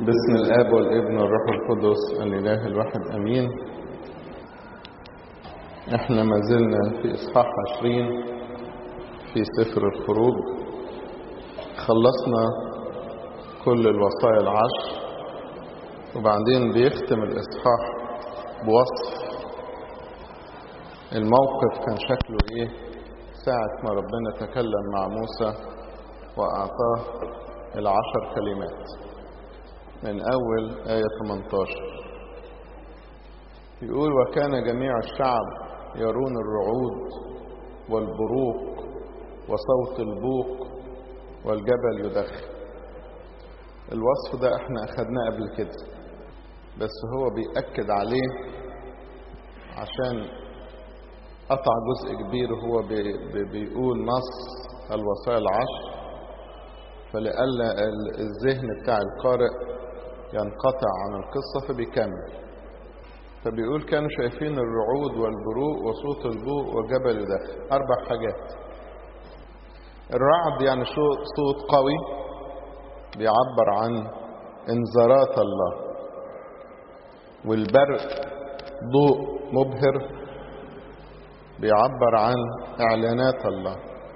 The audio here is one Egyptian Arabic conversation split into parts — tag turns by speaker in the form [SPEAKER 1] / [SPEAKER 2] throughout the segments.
[SPEAKER 1] باسم الآب والابن والروح القدس الإله الواحد أمين احنا ما زلنا في إصحاح عشرين في سفر الخروج خلصنا كل الوصايا العشر وبعدين بيختم الإصحاح بوصف الموقف كان شكله إيه ساعة ما ربنا تكلم مع موسى وأعطاه العشر كلمات من أول آية 18 يقول وكان جميع الشعب يرون الرعود والبروق وصوت البوق والجبل يدخن الوصف ده احنا أخدناه قبل كده بس هو بيأكد عليه عشان قطع جزء كبير هو بي بي بيقول نص الوصايا العشر فلئلا الذهن بتاع القارئ ينقطع عن القصة فبيكمل فبيقول كانوا شايفين الرعود والبروق وصوت البوق وجبل يدخن أربع حاجات الرعد يعني صوت قوي بيعبر عن انذارات الله والبرق ضوء مبهر بيعبر عن اعلانات الله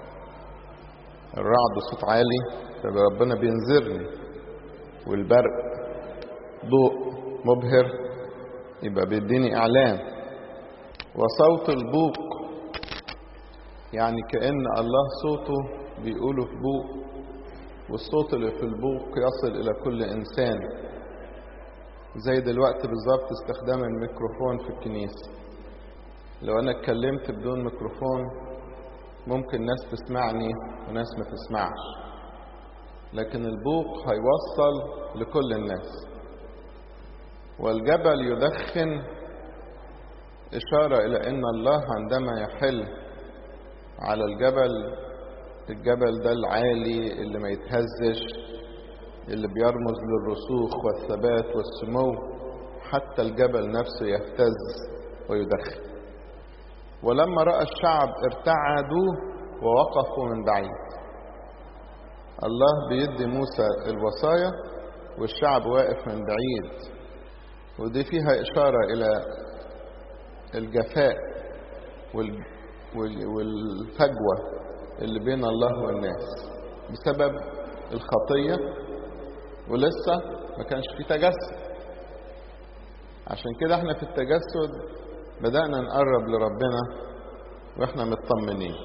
[SPEAKER 1] الرعد صوت عالي فربنا بينذرني والبرق ضوء مبهر يبقى بيديني اعلان وصوت البوق يعني كأن الله صوته بيقوله في بوق والصوت اللي في البوق يصل إلى كل إنسان زي دلوقتي بالظبط استخدام الميكروفون في الكنيسة لو أنا اتكلمت بدون ميكروفون ممكن ناس تسمعني وناس ما تسمعش لكن البوق هيوصل لكل الناس والجبل يدخن إشارة إلى أن الله عندما يحل على الجبل الجبل ده العالي اللي ما يتهزش اللي بيرمز للرسوخ والثبات والسمو حتى الجبل نفسه يهتز ويدخن ولما رأى الشعب ارتعدوا ووقفوا من بعيد الله بيدي موسى الوصايا والشعب واقف من بعيد ودي فيها إشارة إلى الجفاء والفجوة اللي بين الله والناس بسبب الخطية ولسه ما كانش في تجسد عشان كده احنا في التجسد بدأنا نقرب لربنا واحنا مطمنين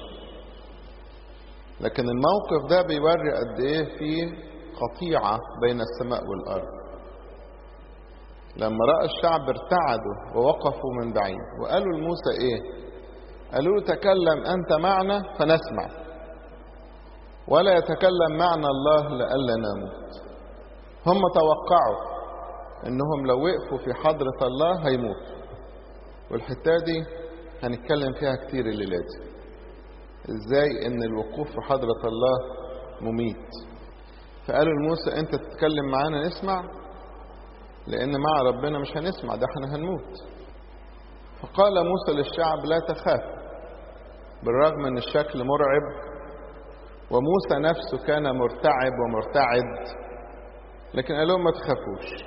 [SPEAKER 1] لكن الموقف ده بيوري قد ايه في قطيعة بين السماء والأرض لما رأى الشعب ارتعدوا ووقفوا من بعيد وقالوا لموسى ايه قالوا له تكلم أنت معنا فنسمع ولا يتكلم معنا الله لئلا نموت هم توقعوا انهم لو وقفوا في حضرة الله هيموتوا والحتة دي هنتكلم فيها كتير الليلة دي ازاي ان الوقوف في حضرة الله مميت فقالوا لموسى انت تتكلم معانا نسمع لان مع ربنا مش هنسمع ده احنا هنموت فقال موسى للشعب لا تخاف بالرغم ان الشكل مرعب وموسى نفسه كان مرتعب ومرتعد لكن قال لهم ما تخافوش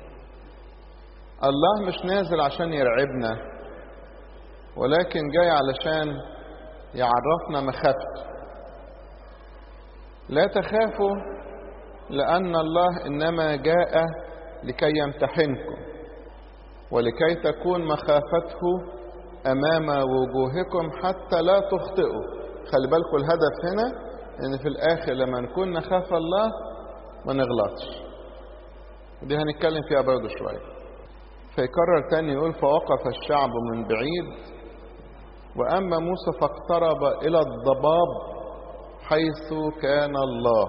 [SPEAKER 1] الله مش نازل عشان يرعبنا ولكن جاي علشان يعرفنا مخافته لا تخافوا لأن الله إنما جاء لكي يمتحنكم ولكي تكون مخافته أمام وجوهكم حتى لا تخطئوا خلي بالكم الهدف هنا إن في الآخر لما نكون نخاف الله ما نغلطش دي هنتكلم فيها برضه شوية فيكرر تاني يقول فوقف الشعب من بعيد وأما موسى فاقترب إلى الضباب حيث كان الله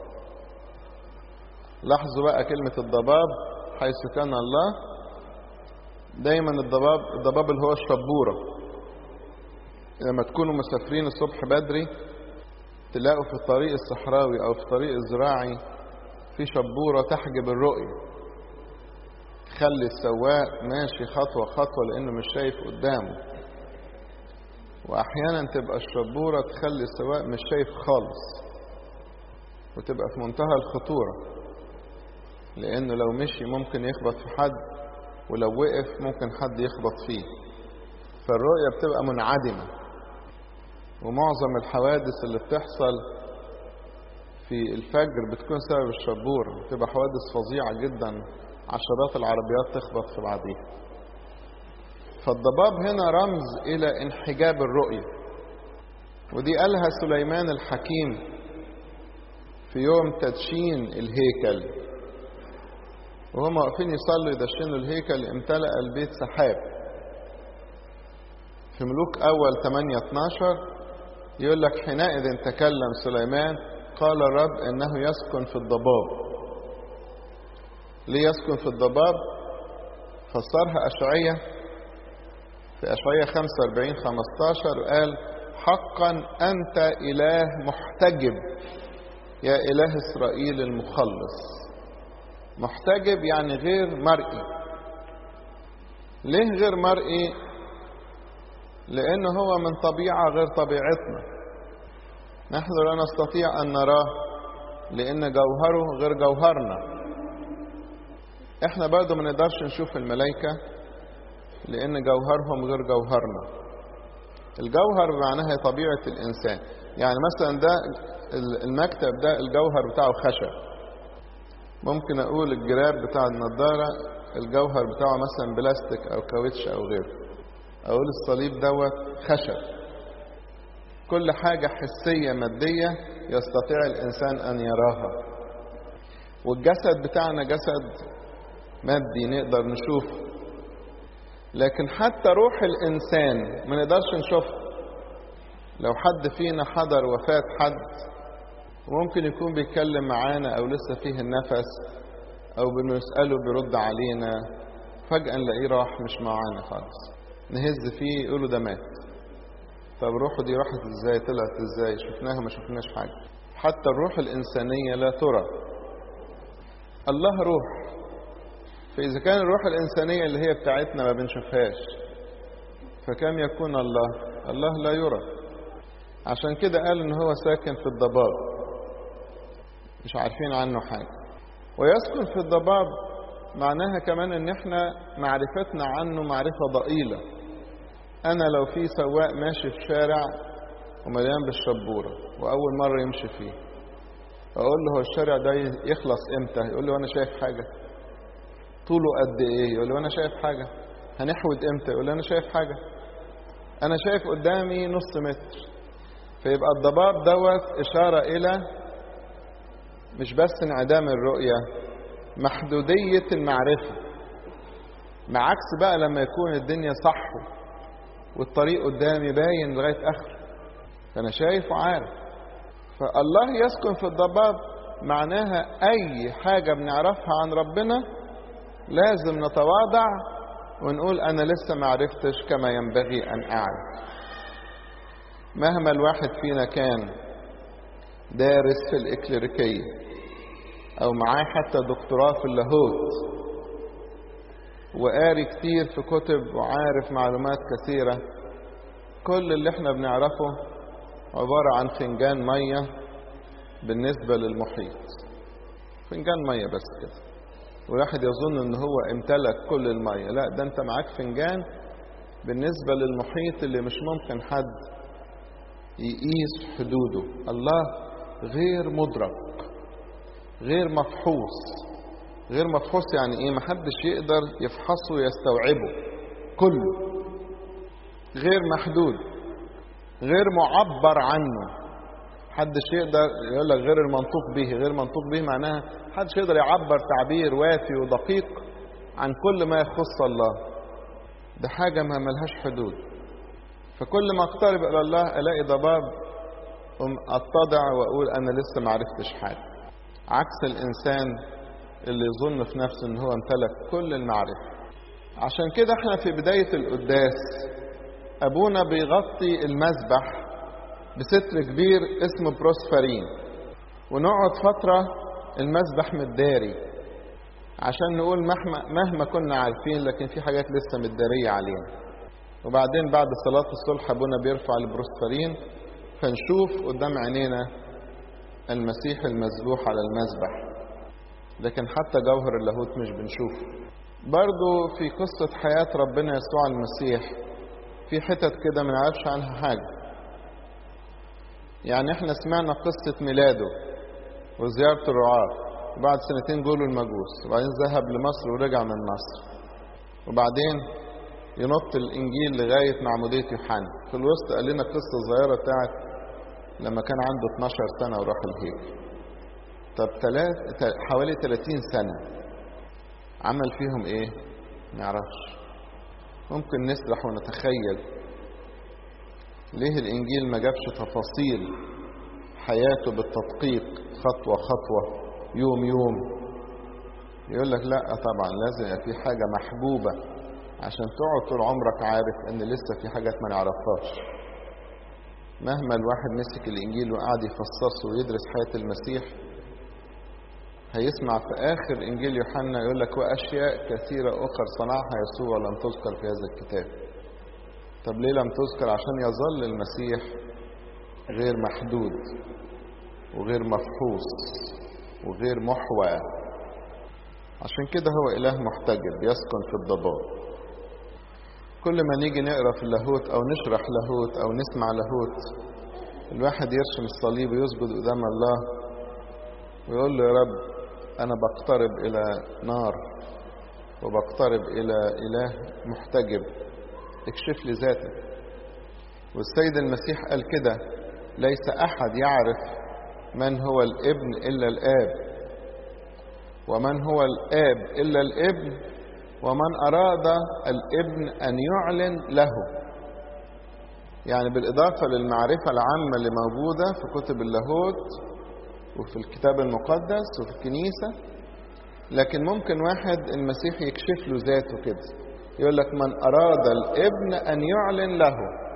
[SPEAKER 1] لاحظوا بقى كلمة الضباب حيث كان الله دايما الضباب الضباب اللي هو الشبورة لما تكونوا مسافرين الصبح بدري تلاقوا في الطريق الصحراوي أو في الطريق الزراعي في شبورة تحجب الرؤية تخلي السواق ماشي خطوة خطوة لأنه مش شايف قدامه وأحيانا تبقى الشبورة تخلي السواق مش شايف خالص وتبقى في منتهى الخطورة لأنه لو مشي ممكن يخبط في حد ولو وقف ممكن حد يخبط فيه فالرؤية بتبقى منعدمة ومعظم الحوادث اللي بتحصل في الفجر بتكون سبب الشبورة بتبقى حوادث فظيعة جدا عشرات العربيات تخبط في بعضيها فالضباب هنا رمز إلى انحجاب الرؤية ودي قالها سليمان الحكيم في يوم تدشين الهيكل وهم واقفين يصلوا يدشنوا الهيكل امتلأ البيت سحاب في ملوك أول 8 12 يقول لك حينئذ تكلم سليمان قال الرب إنه يسكن في الضباب ليه يسكن في الضباب فسرها أشعية في أشعية 45 15 قال حقا أنت إله محتجب يا إله إسرائيل المخلص محتجب يعني غير مرئي ليه غير مرئي لأن هو من طبيعة غير طبيعتنا نحن لا نستطيع أن نراه لأن جوهره غير جوهرنا احنا برضه ما نقدرش نشوف الملائكة لأن جوهرهم غير جوهرنا الجوهر معناها طبيعة الإنسان يعني مثلا ده المكتب ده الجوهر بتاعه خشب ممكن أقول الجراب بتاع النضارة الجوهر بتاعه مثلا بلاستيك أو كاوتش أو غيره أقول الصليب دوت خشب كل حاجة حسية مادية يستطيع الإنسان أن يراها والجسد بتاعنا جسد مادي نقدر نشوفه لكن حتى روح الإنسان ما نقدرش نشوفها لو حد فينا حضر وفاة حد وممكن يكون بيتكلم معانا أو لسه فيه النفس أو بنسأله بيرد علينا فجأة نلاقيه راح مش معانا خالص نهز فيه يقولوا ده مات طب روحه دي راحت ازاي طلعت ازاي شفناها ما شفناش حاجة حتى الروح الإنسانية لا ترى الله روح فإذا كان الروح الإنسانية اللي هي بتاعتنا ما بنشوفهاش فكم يكون الله الله لا يرى عشان كده قال ان هو ساكن في الضباب مش عارفين عنه حاجة ويسكن في الضباب معناها كمان ان احنا معرفتنا عنه معرفة ضئيلة انا لو في سواق ماشي في شارع ومليان بالشبورة واول مرة يمشي فيه اقول له هو الشارع ده يخلص امتى يقول لي وانا شايف حاجة طوله قد ايه يقول لي وانا شايف حاجة هنحود امتى يقول لي انا شايف حاجة انا شايف قدامي نص متر فيبقى الضباب دوت اشارة الى مش بس انعدام الرؤية محدودية المعرفة مع عكس بقى لما يكون الدنيا صح والطريق قدامي باين لغاية آخره فأنا شايف وعارف فالله يسكن في الضباب معناها أي حاجة بنعرفها عن ربنا لازم نتواضع ونقول أنا لسه ما عرفتش كما ينبغي أن أعرف مهما الواحد فينا كان دارس في الإكليريكية أو معاه حتى دكتوراه في اللاهوت وقاري كتير في كتب وعارف معلومات كثيرة كل اللي احنا بنعرفه عبارة عن فنجان مية بالنسبة للمحيط فنجان مية بس كده والواحد يظن ان هو امتلك كل المية لا ده انت معاك فنجان بالنسبة للمحيط اللي مش ممكن حد يقيس حدوده الله غير مدرك غير مفحوص غير مفحوص يعني ايه محدش يقدر يفحصه ويستوعبه كله غير محدود غير معبر عنه محدش يقدر يقول لك غير المنطوق به غير منطوق به معناها محدش يقدر يعبر تعبير وافي ودقيق عن كل ما يخص الله ده حاجة ما ملهاش حدود فكل ما اقترب الى الله الاقي ضباب اتضع واقول انا لسه ما عرفتش حاجه عكس الانسان اللي يظن في نفسه ان هو امتلك كل المعرفه عشان كده احنا في بدايه القداس ابونا بيغطي المذبح بستر كبير اسمه بروسفرين ونقعد فتره المذبح متداري عشان نقول مهما مهما كنا عارفين لكن في حاجات لسه متداريه علينا وبعدين بعد صلاة الصلح أبونا بيرفع البروسترين فنشوف قدام عينينا المسيح المذبوح على المذبح لكن حتى جوهر اللاهوت مش بنشوفه برضو في قصة حياة ربنا يسوع المسيح في حتت كده ما نعرفش عنها حاجة يعني احنا سمعنا قصة ميلاده وزيارة الرعاة وبعد سنتين جوله المجوس وبعدين ذهب لمصر ورجع من مصر وبعدين ينط الإنجيل لغاية معمودية يوحنا في الوسط قال لنا قصة صغيرة بتاعت لما كان عنده 12 سنة وراح الهيكل طب تلات حوالي 30 سنة عمل فيهم ايه نعرفش ممكن نسرح ونتخيل ليه الانجيل ما جابش تفاصيل حياته بالتدقيق خطوة خطوة يوم يوم يقول لك لا طبعا لازم يبقى في حاجة محبوبة عشان تقعد طول عمرك عارف ان لسه في حاجات ما نعرفهاش مهما الواحد مسك الانجيل وقعد يفصصه ويدرس حياة المسيح هيسمع في آخر إنجيل يوحنا يقول لك وأشياء كثيرة أخرى صنعها يسوع لم تذكر في هذا الكتاب طب ليه لم تذكر عشان يظل المسيح غير محدود وغير مفحوص وغير محوى عشان كده هو إله محتجب يسكن في الضباب كل ما نيجي نقرا في اللاهوت أو نشرح لاهوت أو نسمع لاهوت الواحد يرسم الصليب ويسجد قدام الله ويقول له يا رب أنا بقترب إلى نار وبقترب إلى إله محتجب اكشف لي ذاتك والسيد المسيح قال كده ليس أحد يعرف من هو الابن إلا الآب ومن هو الآب إلا الابن ومن أراد الابن أن يعلن له يعني بالإضافة للمعرفة العامة اللي موجودة في كتب اللاهوت وفي الكتاب المقدس وفي الكنيسة لكن ممكن واحد المسيح يكشف له ذاته كده يقول لك من أراد الابن أن يعلن له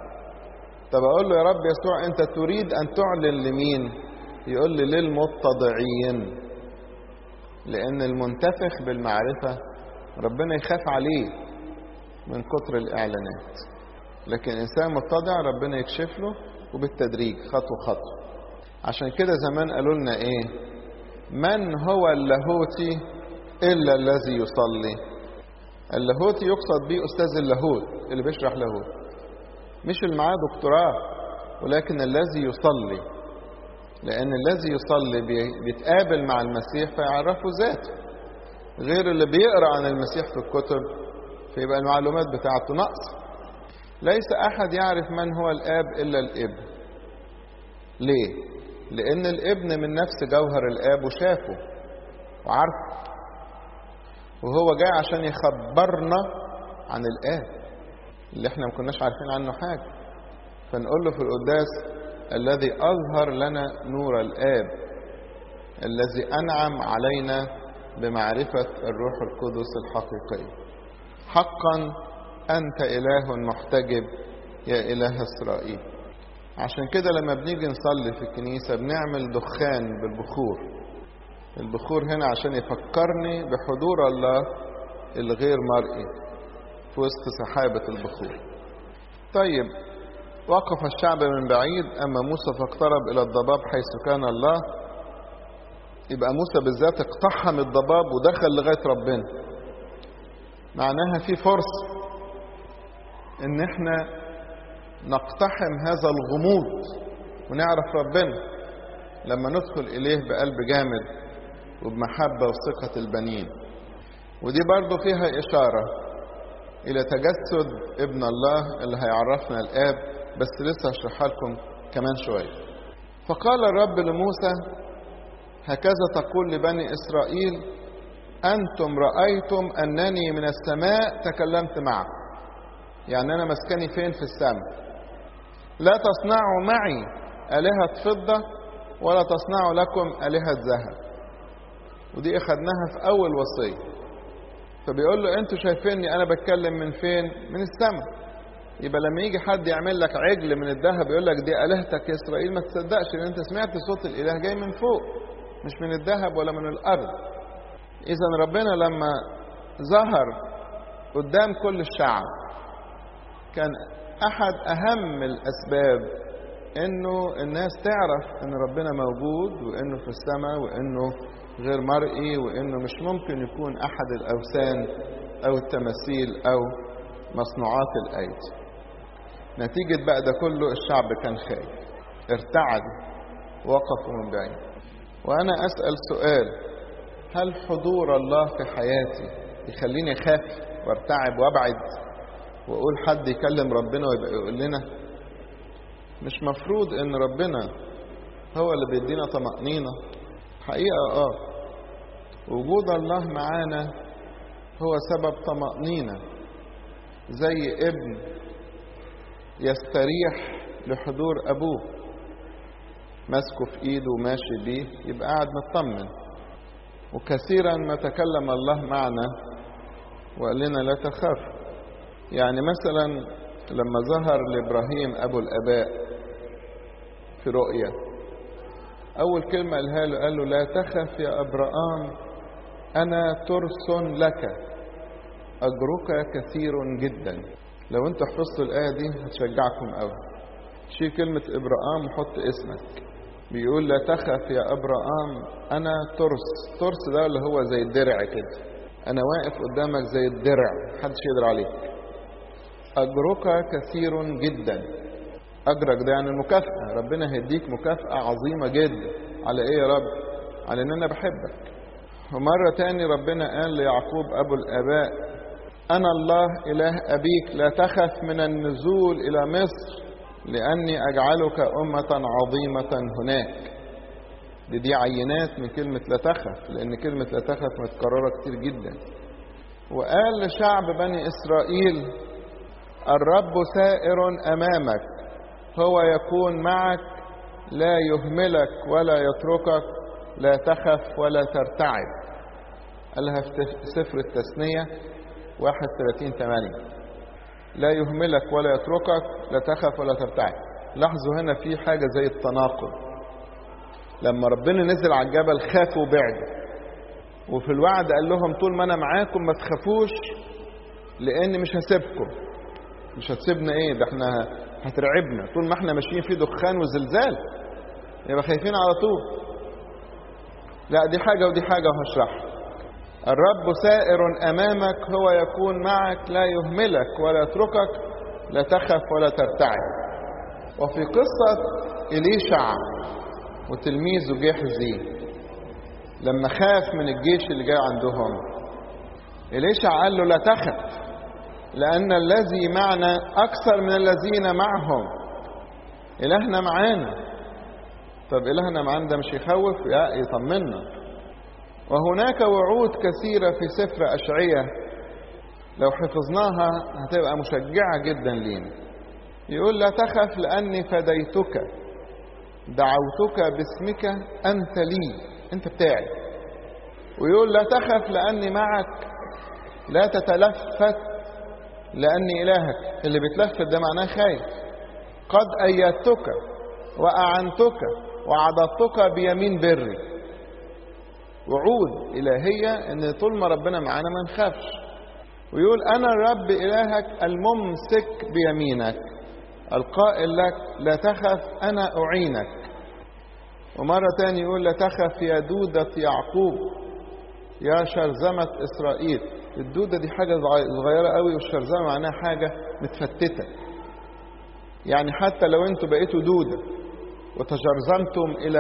[SPEAKER 1] طب أقول له يا رب يسوع أنت تريد أن تعلن لمين يقول لي للمتضعين لأن المنتفخ بالمعرفة ربنا يخاف عليه من كتر الإعلانات لكن إنسان متضع ربنا يكشف له وبالتدريج خطوة خطوة عشان كده زمان قالوا لنا ايه من هو اللاهوتي الا الذي يصلي اللاهوتي يقصد به استاذ اللاهوت اللي بيشرح لاهوت مش اللي معاه دكتوراه ولكن الذي يصلي لان الذي يصلي بيتقابل مع المسيح فيعرفه ذاته غير اللي بيقرا عن المسيح في الكتب فيبقى المعلومات بتاعته ناقصه ليس احد يعرف من هو الاب الا الابن ليه لأن الابن من نفس جوهر الآب وشافه وعارفه وهو جاي عشان يخبرنا عن الآب اللي احنا ما كناش عارفين عنه حاجة فنقول له في القداس الذي أظهر لنا نور الآب الذي أنعم علينا بمعرفة الروح القدس الحقيقي حقا أنت إله محتجب يا إله إسرائيل عشان كده لما بنيجي نصلي في الكنيسة بنعمل دخان بالبخور البخور هنا عشان يفكرني بحضور الله الغير مرئي في وسط سحابة البخور طيب وقف الشعب من بعيد أما موسى فاقترب إلى الضباب حيث كان الله يبقى موسى بالذات اقتحم الضباب ودخل لغاية ربنا معناها في فرصة ان احنا نقتحم هذا الغموض ونعرف ربنا لما ندخل إليه بقلب جامد وبمحبة وثقة البنين ودي برضو فيها إشارة إلى تجسد ابن الله اللي هيعرفنا الآب بس لسه هشرحها لكم كمان شوية فقال الرب لموسى هكذا تقول لبني إسرائيل أنتم رأيتم أنني من السماء تكلمت معكم يعني أنا مسكني فين في السماء لا تصنعوا معي آلهة فضة ولا تصنعوا لكم آلهة ذهب ودي أخدناها في أول وصية فبيقول له أنتوا شايفيني أنا بتكلم من فين؟ من السماء يبقى لما يجي حد يعمل لك عجل من الذهب يقول لك دي آلهتك يا إسرائيل ما تصدقش لأن أنت سمعت صوت الإله جاي من فوق مش من الذهب ولا من الأرض إذا ربنا لما ظهر قدام كل الشعب كان احد اهم الاسباب انه الناس تعرف ان ربنا موجود وانه في السماء وانه غير مرئي وانه مش ممكن يكون احد الاوثان او التماثيل او مصنوعات الايدي نتيجة بقى ده كله الشعب كان خايف ارتعد وقفوا من بعيد وانا اسأل سؤال هل حضور الله في حياتي يخليني اخاف وارتعب وابعد واقول حد يكلم ربنا ويبقى يقول لنا مش مفروض ان ربنا هو اللي بيدينا طمأنينة حقيقة اه وجود الله معانا هو سبب طمأنينة زي ابن يستريح لحضور ابوه ماسكه في ايده وماشي بيه يبقى قاعد مطمن وكثيرا ما تكلم الله معنا وقال لنا لا تخاف يعني مثلا لما ظهر لابراهيم ابو الاباء في رؤيا اول كلمه قالها له قال له لا تخف يا ابراهام انا ترس لك اجرك كثير جدا لو انت حفظتوا الايه دي هتشجعكم قوي شيل كلمه ابراهام وحط اسمك بيقول لا تخف يا ابراهام انا ترس ترس ده اللي هو زي الدرع كده انا واقف قدامك زي الدرع محدش يقدر عليك اجرك كثير جدا اجرك ده يعني المكافاه ربنا هيديك مكافاه عظيمه جدا على ايه يا رب على ان انا بحبك ومره تاني ربنا قال ليعقوب ابو الاباء انا الله اله ابيك لا تخف من النزول الى مصر لاني اجعلك امه عظيمه هناك دي, دي عينات من كلمة لا تخف لأن كلمة لا تخف متكررة كتير جدا وقال لشعب بني إسرائيل الرب سائر أمامك هو يكون معك لا يهملك ولا يتركك لا تخف ولا ترتعب قالها في سفر التثنية 31 8 لا يهملك ولا يتركك لا تخف ولا ترتعب لاحظوا هنا في حاجة زي التناقض لما ربنا نزل على الجبل خافوا وبعدوا وفي الوعد قال لهم طول ما انا معاكم ما تخافوش لان مش هسيبكم مش هتسيبنا ايه ده احنا هترعبنا طول ما احنا ماشيين في دخان وزلزال يبقى خايفين على طول لا دي حاجة ودي حاجة وهشرحها الرب سائر أمامك هو يكون معك لا يهملك ولا يتركك لا تخف ولا ترتعب وفي قصة إليشع وتلميذه جحزي لما خاف من الجيش اللي جاي عندهم إليشع قال له لا تخف لأن الذي معنا أكثر من الذين معهم إلهنا معانا طب إلهنا معانا ده مش يخوف لا يطمنا وهناك وعود كثيرة في سفر أشعية لو حفظناها هتبقى مشجعة جدا لينا يقول لا تخف لأني فديتك دعوتك باسمك أنت لي أنت بتاعي ويقول لا تخف لأني معك لا تتلفت لأني إلهك اللي بيتلفت ده معناه خايف قد أيدتك وأعنتك وعضدتك بيمين بري وعود إلهية إن طول ما ربنا معانا ما نخافش ويقول أنا الرب إلهك الممسك بيمينك القائل لك لا تخف أنا أعينك ومرة تاني يقول لا تخف يا دودة يعقوب يا شرذمة إسرائيل الدودة دي حاجة صغيرة قوي والشرذمة معناها حاجة متفتتة يعني حتى لو انتوا بقيتوا دودة وتجرذمتم إلى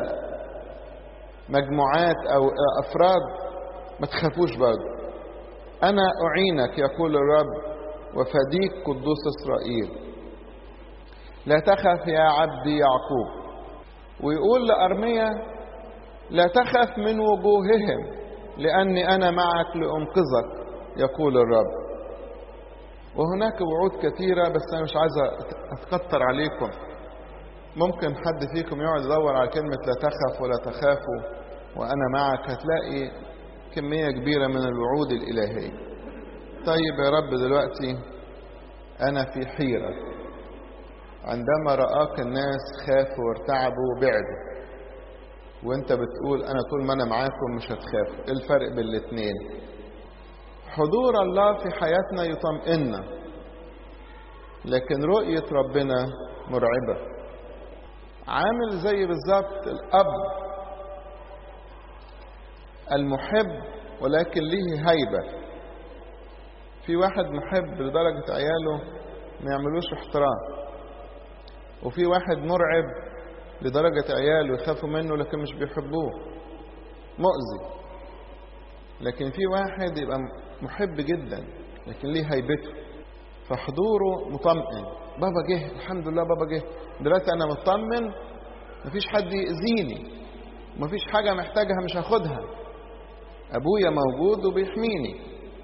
[SPEAKER 1] مجموعات أو أفراد ما تخافوش برضه أنا أعينك يقول الرب وفديك قدوس إسرائيل لا تخف يا عبدي يعقوب ويقول لأرميا لا تخف من وجوههم لأني أنا معك لأنقذك يقول الرب وهناك وعود كثيرة بس أنا مش عايز أتكتر عليكم ممكن حد فيكم يقعد يدور على كلمة لا تخف ولا تخافوا وأنا معك هتلاقي كمية كبيرة من الوعود الإلهية طيب يا رب دلوقتي أنا في حيرة عندما رآك الناس خافوا وارتعبوا وبعدوا وانت بتقول انا طول ما انا معاكم مش هتخافوا ايه الفرق بين الاتنين حضور الله في حياتنا يطمئننا لكن رؤية ربنا مرعبة عامل زي بالظبط الأب المحب ولكن له هيبة في واحد محب لدرجة عياله ما يعملوش احترام وفي واحد مرعب لدرجة عياله يخافوا منه لكن مش بيحبوه مؤذي لكن في واحد يبقى محب جدا لكن ليه هيبته فحضوره مطمئن بابا جه الحمد لله بابا جه دلوقتي انا مطمن مفيش حد يأذيني مفيش حاجة محتاجها مش هاخدها ابويا موجود وبيحميني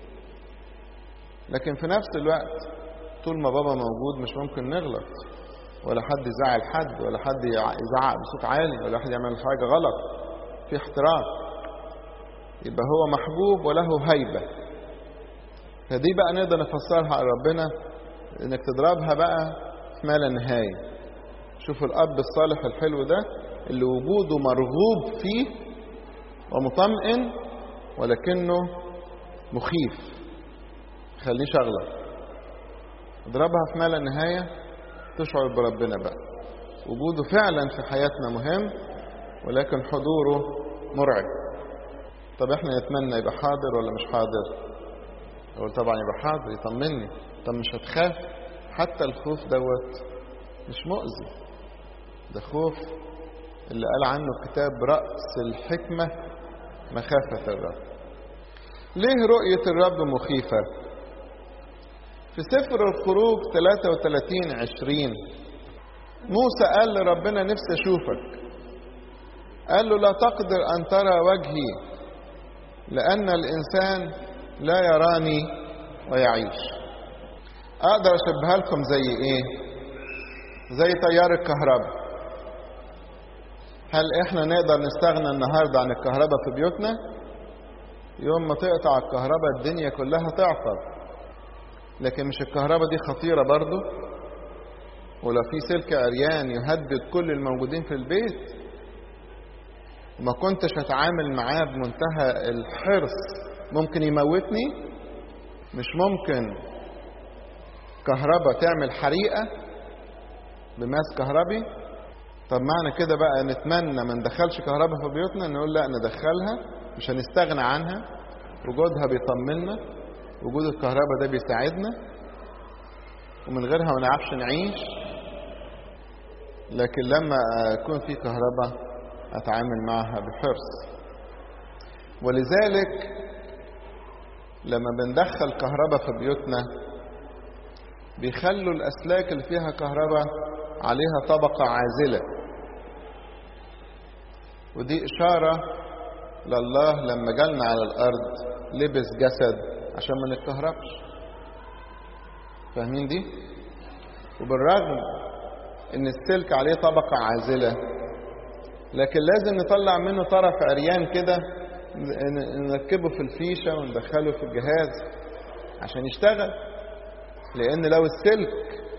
[SPEAKER 1] لكن في نفس الوقت طول ما بابا موجود مش ممكن نغلط ولا حد يزعل حد ولا حد يزعق بصوت عالي ولا حد يعمل حاجة غلط في احترام يبقى هو محبوب وله هيبة فدي بقى نقدر نفسرها على ربنا انك تضربها بقى في ما لا نهاية شوف الأب الصالح الحلو ده اللي وجوده مرغوب فيه ومطمئن ولكنه مخيف خليش أغلط اضربها في ما لا نهاية تشعر بربنا بقى وجوده فعلا في حياتنا مهم ولكن حضوره مرعب طب احنا نتمنى يبقى حاضر ولا مش حاضر اقول طبعا يبقى حاضر يطمني طب مش هتخاف حتى الخوف دوت مش مؤذي ده خوف اللي قال عنه الكتاب رأس الحكمة مخافة الرب ليه رؤية الرب مخيفة في سفر الخروج 33 20 موسى قال لربنا نفسي اشوفك قال له لا تقدر ان ترى وجهي لان الانسان لا يراني ويعيش اقدر اشبهها لكم زي ايه زي تيار الكهرباء هل احنا نقدر نستغنى النهارده عن الكهرباء في بيوتنا يوم ما تقطع الكهرباء الدنيا كلها تعطل لكن مش الكهرباء دي خطيره برضو ولو في سلك عريان يهدد كل الموجودين في البيت وما كنتش اتعامل معاه بمنتهى الحرص ممكن يموتني مش ممكن كهرباء تعمل حريقة بماس كهربي طب معنى كده بقى نتمنى ما ندخلش كهرباء في بيوتنا نقول لا ندخلها مش هنستغنى عنها وجودها بيطمنا وجود الكهرباء ده بيساعدنا ومن غيرها ما نعرفش نعيش لكن لما يكون في كهرباء اتعامل معها بحرص ولذلك لما بندخل كهرباء في بيوتنا بيخلوا الاسلاك اللي فيها كهرباء عليها طبقه عازله ودي اشاره لله لما جالنا على الارض لبس جسد عشان ما نتكهربش فاهمين دي وبالرغم ان السلك عليه طبقه عازله لكن لازم نطلع منه طرف عريان كده نركبه في الفيشة وندخله في الجهاز عشان يشتغل لأن لو السلك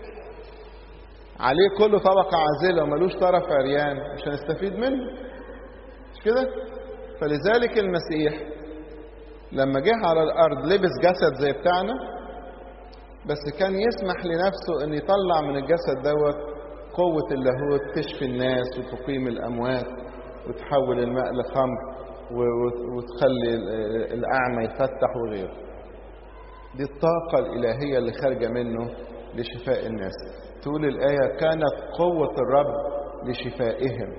[SPEAKER 1] عليه كله طبقة عازلة وملوش طرف عريان مش هنستفيد منه مش كده؟ فلذلك المسيح لما جه على الأرض لبس جسد زي بتاعنا بس كان يسمح لنفسه أن يطلع من الجسد دوت قوة اللاهوت تشفي الناس وتقيم الأموات وتحول الماء لخمر وتخلي الأعمى يفتح وغيره دي الطاقة الإلهية اللي خارجة منه لشفاء الناس تقول الآية كانت قوة الرب لشفائهم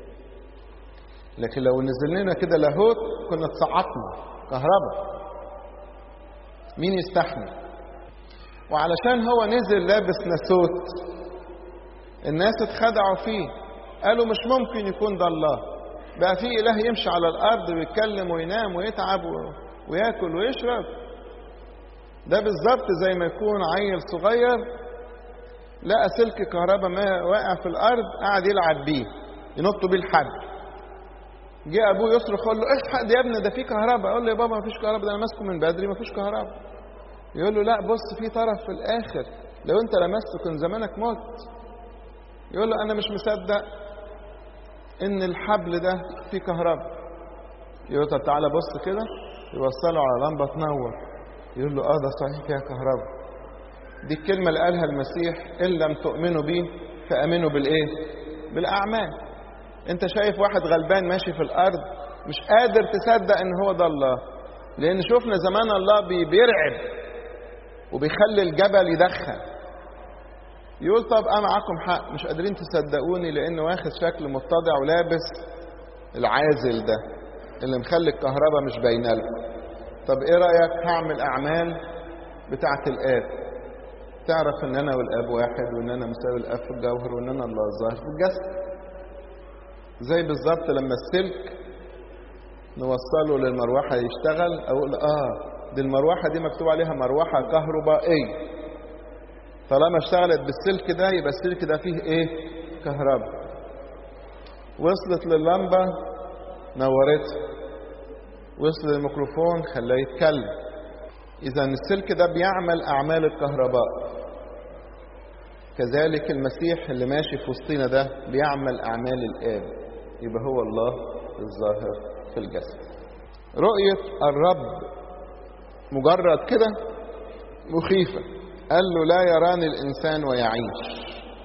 [SPEAKER 1] لكن لو نزل لنا كده لاهوت كنا اتسعطنا كهرباء مين يستحمل وعلشان هو نزل لابس ناسوت الناس اتخدعوا فيه قالوا مش ممكن يكون ده الله بقى في اله يمشي على الارض ويتكلم وينام ويتعب وياكل ويشرب ده بالظبط زي ما يكون عيل صغير لقى سلك كهرباء ما واقع في الارض قعد يلعب بيه ينط بيه الحد جه ابوه يصرخ يقول له الحق يا ابني ده في كهرباء يقول له يا بابا ما فيش كهرباء ده انا ماسكه من بدري ما فيش كهرباء يقول له لا بص في طرف في الاخر لو انت لمسته كان زمانك مت يقول له انا مش مصدق ان الحبل ده فيه كهرباء يقول له طب تعالى بص كده يوصله على لمبه تنور يقول له اه ده صحيح فيها كهرباء دي الكلمه اللي قالها المسيح ان لم تؤمنوا بي فامنوا بالايه بالاعمال انت شايف واحد غلبان ماشي في الارض مش قادر تصدق ان هو ده الله لان شفنا زمان الله بي- بيرعب وبيخلي الجبل يدخن يقول طب انا معاكم حق مش قادرين تصدقوني لانه واخد شكل متضع ولابس العازل ده اللي مخلي الكهرباء مش باينه لكم طب ايه رايك هعمل اعمال بتاعه الاب تعرف ان انا والاب واحد وان انا مساوي الاب في الجوهر وان انا الله الظاهر في الجسد زي بالظبط لما السلك نوصله للمروحه يشتغل اقول اه دي المروحه دي مكتوب عليها مروحه كهربائيه طالما اشتغلت بالسلك ده يبقى السلك ده فيه ايه كهرباء وصلت لللمبه نورتها وصل للميكروفون خلاه يتكلم اذا السلك ده بيعمل اعمال الكهرباء كذلك المسيح اللي ماشي في وسطنا ده بيعمل اعمال الاب يبقى هو الله الظاهر في الجسد رؤيه الرب مجرد كده مخيفه قال له لا يراني الانسان ويعيش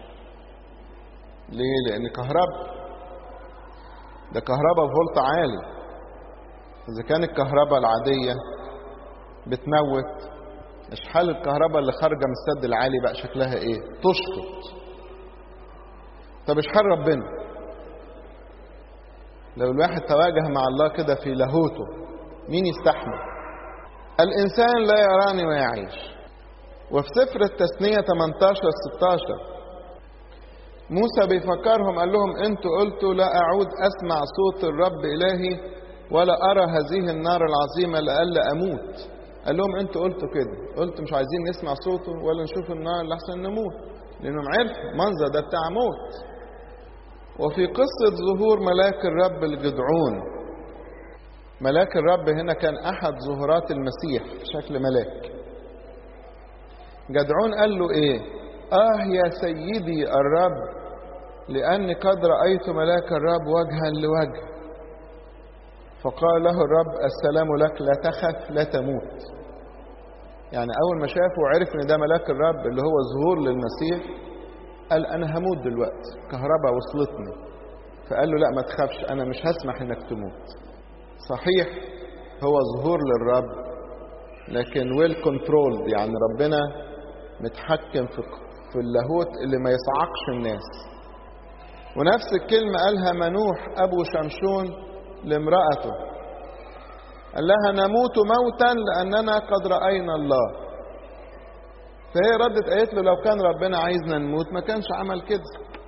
[SPEAKER 1] ليه لان كهرباء ده كهرباء بفولت عالي إذا كان الكهرباء العادية بتموت اشحال الكهرباء اللي خارجة من السد العالي بقى شكلها ايه تشفط طب اشحال ربنا لو الواحد تواجه مع الله كده في لاهوته مين يستحمل الإنسان لا يراني ويعيش وفي سفر التثنية 18 16 موسى بيفكرهم قال لهم انتوا قلتوا لا أعود أسمع صوت الرب إلهي ولا أرى هذه النار العظيمة لألا أموت قال لهم أنتوا قلتوا كده قلتوا مش عايزين نسمع صوته ولا نشوف النار لحسن نموت لأنهم عرفوا منظر ده بتاع موت وفي قصة ظهور ملاك الرب الجدعون ملاك الرب هنا كان أحد ظهورات المسيح في شكل ملاك جدعون قال له إيه آه يا سيدي الرب لأني قد رأيت ملاك الرب وجها لوجه فقال له الرب السلام لك لا تخف لا تموت يعني أول ما شافه وعرف إن ده ملاك الرب اللي هو ظهور للمسيح قال أنا هموت دلوقتي كهرباء وصلتني فقال له لا ما تخافش أنا مش هسمح إنك تموت صحيح هو ظهور للرب لكن ويل كنترول يعني ربنا متحكم في في اللاهوت اللي ما يصعقش الناس ونفس الكلمة قالها منوح أبو شمشون لامرأته قال لها نموت موتا لأننا قد رأينا الله فهي ردت قالت له لو كان ربنا عايزنا نموت ما كانش عمل كده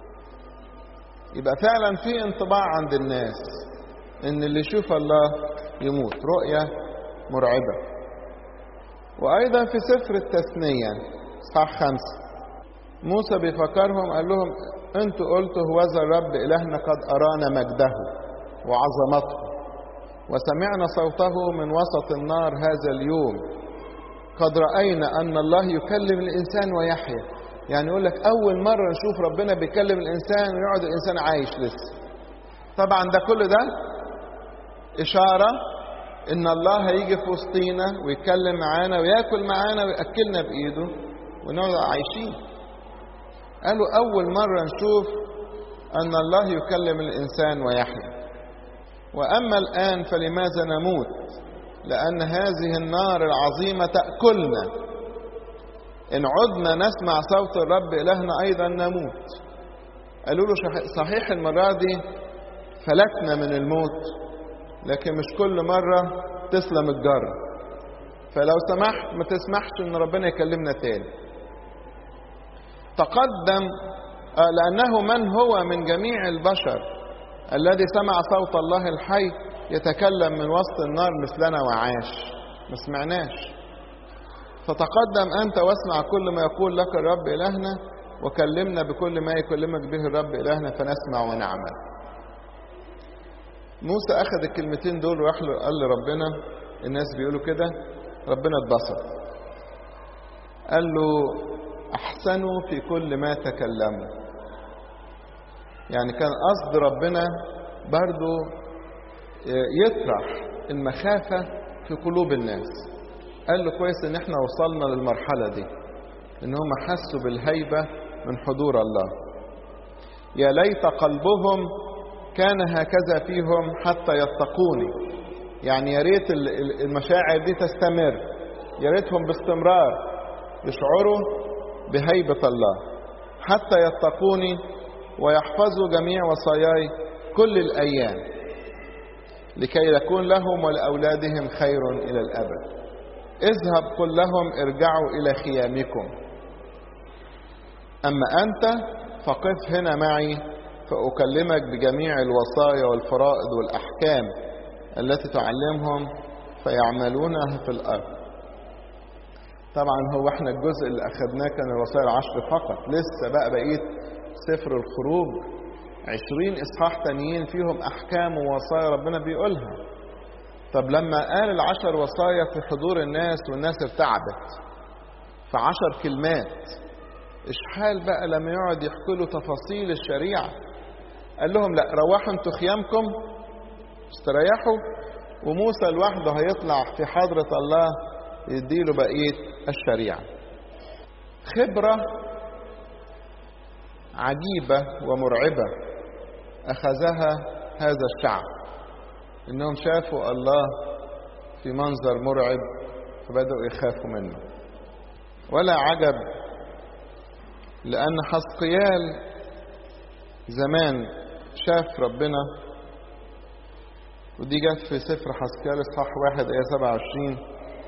[SPEAKER 1] يبقى فعلا في انطباع عند الناس ان اللي يشوف الله يموت رؤية مرعبة وأيضا في سفر التثنية صح خمسة موسى بيفكرهم قال لهم انتوا قلتوا هوذا الرب إلهنا قد أرانا مجده وعظمته وسمعنا صوته من وسط النار هذا اليوم قد رأينا أن الله يكلم الإنسان ويحيا يعني يقول لك أول مرة نشوف ربنا بيكلم الإنسان ويقعد الإنسان عايش لسه طبعا ده كل ده إشارة إن الله هيجي في وسطينا ويتكلم معانا وياكل معانا ويأكلنا بإيده ونقعد عايشين قالوا أول مرة نشوف أن الله يكلم الإنسان ويحيا وأما الآن فلماذا نموت لأن هذه النار العظيمة تأكلنا إن عدنا نسمع صوت الرب إلهنا أيضا نموت قالوا له صحيح المرة دي فلتنا من الموت لكن مش كل مرة تسلم الجر فلو سمحت ما تسمحش ان ربنا يكلمنا تاني تقدم لأنه من هو من جميع البشر الذي سمع صوت الله الحي يتكلم من وسط النار مثلنا وعاش ما سمعناش فتقدم أنت واسمع كل ما يقول لك الرب إلهنا وكلمنا بكل ما يكلمك به الرب إلهنا فنسمع ونعمل موسى أخذ الكلمتين دول وراح له قال لربنا الناس بيقولوا كده ربنا اتبسط قال له أحسنوا في كل ما تكلموا يعني كان قصد ربنا برضو يطرح المخافة في قلوب الناس قال له كويس ان احنا وصلنا للمرحلة دي ان هم حسوا بالهيبة من حضور الله يا ليت قلبهم كان هكذا فيهم حتى يتقوني يعني يا ريت المشاعر دي تستمر يا ريتهم باستمرار يشعروا بهيبة الله حتى يتقوني ويحفظوا جميع وصاياي كل الأيام لكي يكون لهم ولأولادهم خير إلى الأبد اذهب قل لهم ارجعوا إلى خيامكم أما أنت فقف هنا معي فأكلمك بجميع الوصايا والفرائض والأحكام التي تعلمهم فيعملونها في الأرض طبعا هو احنا الجزء اللي أخذناه كان الوصايا العشر فقط لسه بقى بقيت سفر الخروج عشرين إصحاح تانيين فيهم أحكام ووصايا ربنا بيقولها طب لما قال العشر وصايا في حضور الناس والناس ارتعبت في عشر كلمات اشحال بقى لما يقعد يحكوا له تفاصيل الشريعة قال لهم لا روحوا انتوا خيامكم استريحوا وموسى لوحده هيطلع في حضرة الله يديله بقية الشريعة خبرة عجيبة ومرعبة أخذها هذا الشعب إنهم شافوا الله في منظر مرعب فبدأوا يخافوا منه ولا عجب لأن حسقيال زمان شاف ربنا ودي جت في سفر حسقيال اصحاح واحد آية 27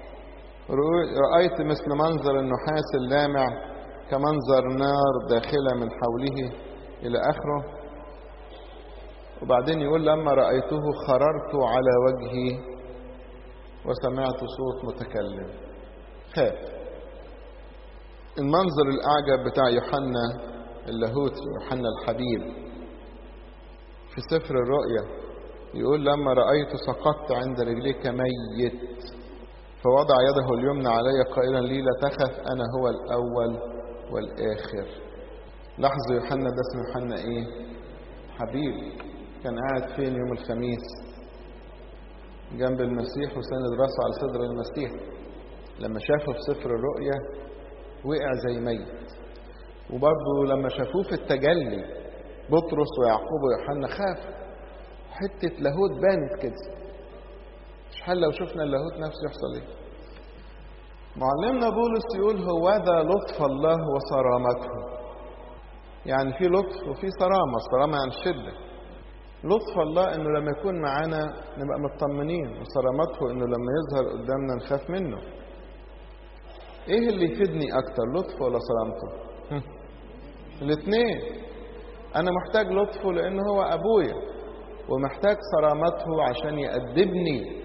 [SPEAKER 1] رأيت مثل منظر النحاس اللامع كمنظر نار داخلة من حوله إلى آخره وبعدين يقول لما رأيته خررت على وجهي وسمعت صوت متكلم خاف المنظر الأعجب بتاع يوحنا اللاهوتي يوحنا الحبيب في سفر الرؤيا يقول لما رأيت سقطت عند رجليك ميت فوضع يده اليمنى علي قائلا لي لا تخف أنا هو الأول والآخر لاحظوا يوحنا ده اسمه يوحنا إيه حبيب كان قاعد فين يوم الخميس جنب المسيح وسند راسه على صدر المسيح لما شافه في سفر الرؤيا وقع زي ميت وبرضه لما شافوه في التجلي بطرس ويعقوب ويوحنا خاف حتة لاهوت بانت كده مش حل لو شفنا اللاهوت نفسه يحصل ايه معلمنا بولس يقول هو ذا لطف الله وصرامته يعني في لطف وفي صرامة صرامة عن الشدة لطف الله انه لما يكون معانا نبقى مطمنين وصرامته انه لما يظهر قدامنا نخاف منه ايه اللي يفيدني اكتر لطفه ولا صرامته الاثنين انا محتاج لطفه لانه هو ابويا ومحتاج صرامته عشان يأدبني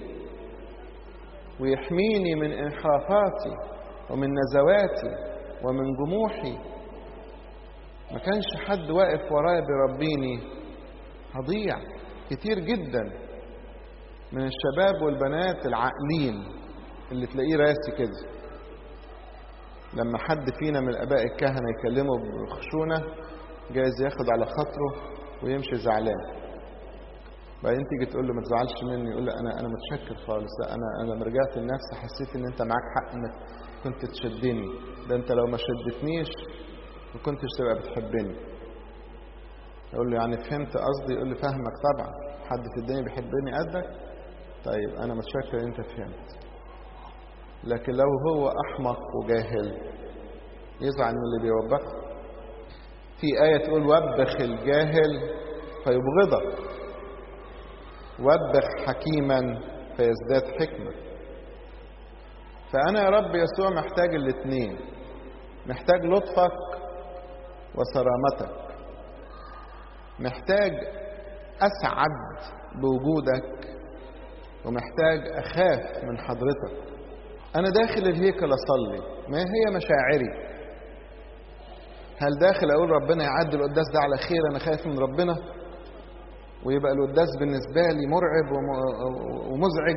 [SPEAKER 1] ويحميني من انحرافاتي ومن نزواتي ومن جموحي ما كانش حد واقف ورايا بيربيني هضيع كتير جدا من الشباب والبنات العاقلين اللي تلاقيه راسي كده لما حد فينا من الاباء الكهنه يكلمه بخشونه جايز ياخد على خاطره ويمشي زعلان بعدين تيجي تقول له ما تزعلش مني يقول له انا انا متشكر خالص لا انا انا لما رجعت لنفسي حسيت ان انت معاك حق انك كنت تشدني ده انت لو ما شدتنيش ما كنتش تبقى بتحبني يقول له يعني فهمت قصدي يقول له فاهمك طبعا حد في الدنيا بيحبني قدك طيب انا متشكر ان انت فهمت لكن لو هو احمق وجاهل يزعل من اللي بيوبخه في آية تقول وبخ الجاهل فيبغضك وبخ حكيما فيزداد حكمة فأنا يا رب يسوع محتاج الاثنين محتاج لطفك وصرامتك محتاج أسعد بوجودك ومحتاج أخاف من حضرتك أنا داخل الهيكل أصلي ما هي مشاعري هل داخل أقول ربنا يعدي القداس ده على خير أنا خايف من ربنا ويبقى القداس بالنسبة لي مرعب ومزعج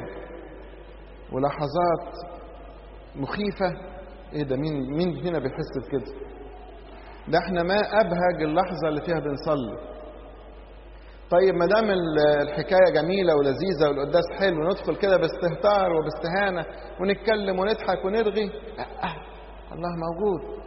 [SPEAKER 1] ولحظات مخيفة ايه ده مين مين هنا بيحس بكده ده احنا ما ابهج اللحظة اللي فيها بنصلي طيب ما دام الحكاية جميلة ولذيذة والقداس حلو ندخل كده باستهتار وباستهانة ونتكلم ونضحك ونرغي لا الله موجود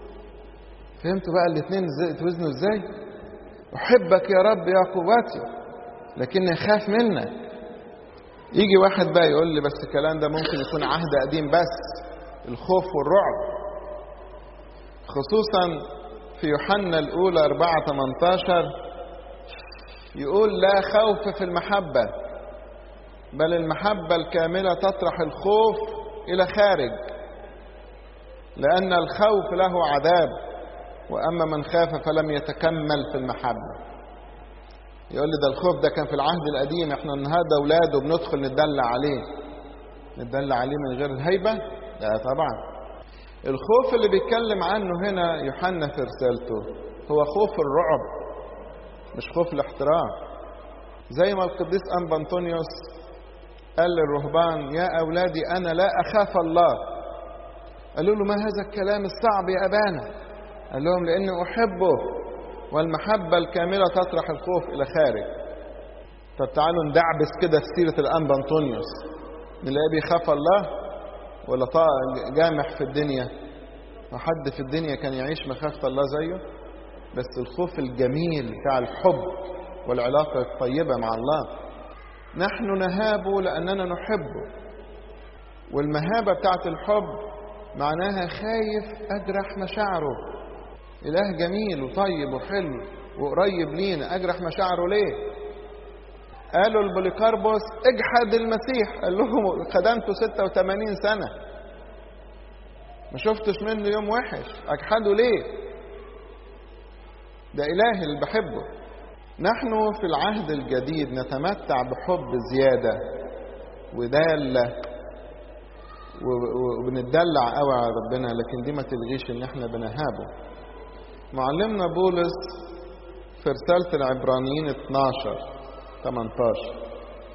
[SPEAKER 1] فهمتوا بقى الاثنين ازاي توزنوا ازاي احبك يا رب يا قوتي لكن يخاف منك يجي واحد بقى يقول لي بس الكلام ده ممكن يكون عهد قديم بس الخوف والرعب خصوصا في يوحنا الأولى 4 18 يقول لا خوف في المحبة بل المحبة الكاملة تطرح الخوف إلى خارج لأن الخوف له عذاب وأما من خاف فلم يتكمل في المحبة يقول لي ده الخوف ده كان في العهد القديم احنا النهارده اولاده بندخل نتدلع عليه نتدلع عليه من غير الهيبة لا طبعا الخوف اللي بيتكلم عنه هنا يوحنا في رسالته هو خوف الرعب مش خوف الاحترام زي ما القديس أنبا أنطونيوس قال للرهبان يا أولادي أنا لا أخاف الله قالوا له ما هذا الكلام الصعب يا أبانا قال لهم لأني أحبه والمحبة الكاملة تطرح الخوف إلى خارج طب تعالوا ندعبس كده في سيرة الأنبا أنطونيوس نلاقيه بيخاف الله ولا جامح في الدنيا وحد في الدنيا كان يعيش مخافة الله زيه بس الخوف الجميل بتاع الحب والعلاقة الطيبة مع الله نحن نهابه لأننا نحبه والمهابة بتاعت الحب معناها خايف أجرح مشاعره إله جميل وطيب وحلو وقريب لينا أجرح مشاعره ليه قالوا البوليكاربوس اجحد المسيح قال لهم خدمته 86 سنة ما شفتش منه يوم وحش اجحده ليه ده إلهي اللي بحبه نحن في العهد الجديد نتمتع بحب زيادة ودالة وبنتدلع قوي على ربنا لكن دي ما تلغيش ان احنا بنهابه معلمنا بولس في رسالة العبرانيين 12 18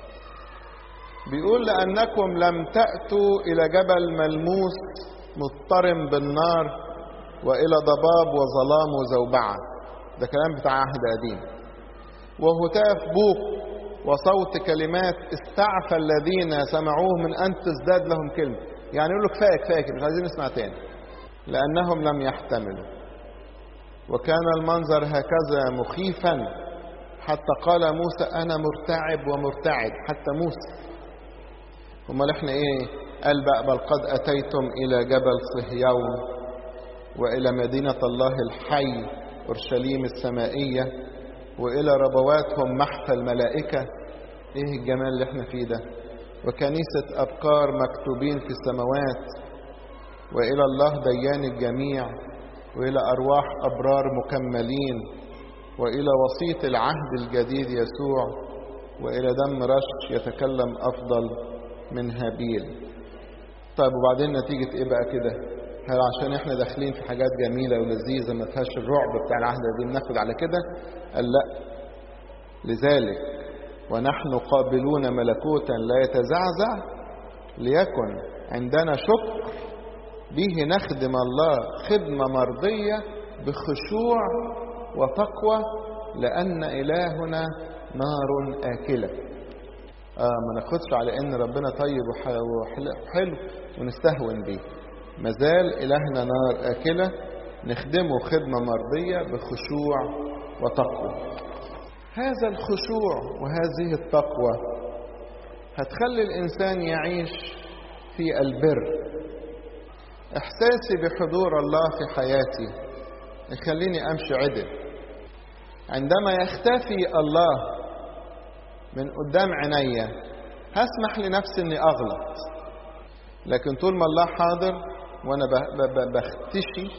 [SPEAKER 1] بيقول لأنكم لم تأتوا إلى جبل ملموس مضطرم بالنار وإلى ضباب وظلام وزوبعة ده كلام بتاع عهد قديم وهتاف بوق وصوت كلمات استعفى الذين سمعوه من أن تزداد لهم كلمة يعني يقول له كفاية كفاية مش عايزين نسمع تاني لأنهم لم يحتملوا وكان المنظر هكذا مخيفا حتى قال موسى أنا مرتعب ومرتعد حتى موسى امال احنا ايه قال بقى بل قد أتيتم إلى جبل صهيون وإلى مدينة الله الحي أورشليم السمائية وإلى ربواتهم محفى الملائكة إيه الجمال اللي احنا فيه ده وكنيسة أبكار مكتوبين في السماوات وإلى الله ديان الجميع وإلى أرواح أبرار مكملين وإلى وسيط العهد الجديد يسوع وإلى دم رش يتكلم أفضل من هابيل طيب وبعدين نتيجة إيه بقى كده هل عشان احنا داخلين في حاجات جميلة ولذيذة ما فيهاش الرعب بتاع العهد القديم ناخد على كده قال لا لذلك ونحن قابلون ملكوتا لا يتزعزع ليكن عندنا شكر به نخدم الله خدمة مرضية بخشوع وتقوى لأن إلهنا نار آكلة آه ما ناخدش على إن ربنا طيب وحلو ونستهون بيه مازال إلهنا نار آكلة نخدمه خدمة مرضية بخشوع وتقوى هذا الخشوع وهذه التقوى هتخلي الإنسان يعيش في البر إحساسي بحضور الله في حياتي يخليني أمشي عدل عندما يختفي الله من قدام عينيا هسمح لنفسي اني اغلط لكن طول ما الله حاضر وانا بختشي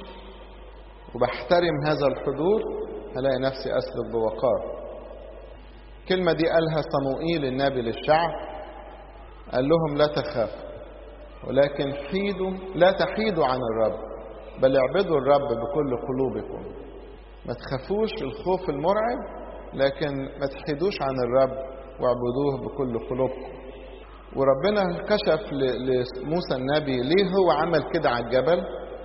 [SPEAKER 1] وبحترم هذا الحضور هلاقي نفسي اسلك بوقار الكلمة دي قالها صموئيل النبي للشعب قال لهم لا تخافوا ولكن حيدوا لا تحيدوا عن الرب بل اعبدوا الرب بكل قلوبكم ما تخافوش الخوف المرعب لكن ما تحيدوش عن الرب واعبدوه بكل قلوبكم وربنا كشف لموسى النبي ليه هو عمل كده على الجبل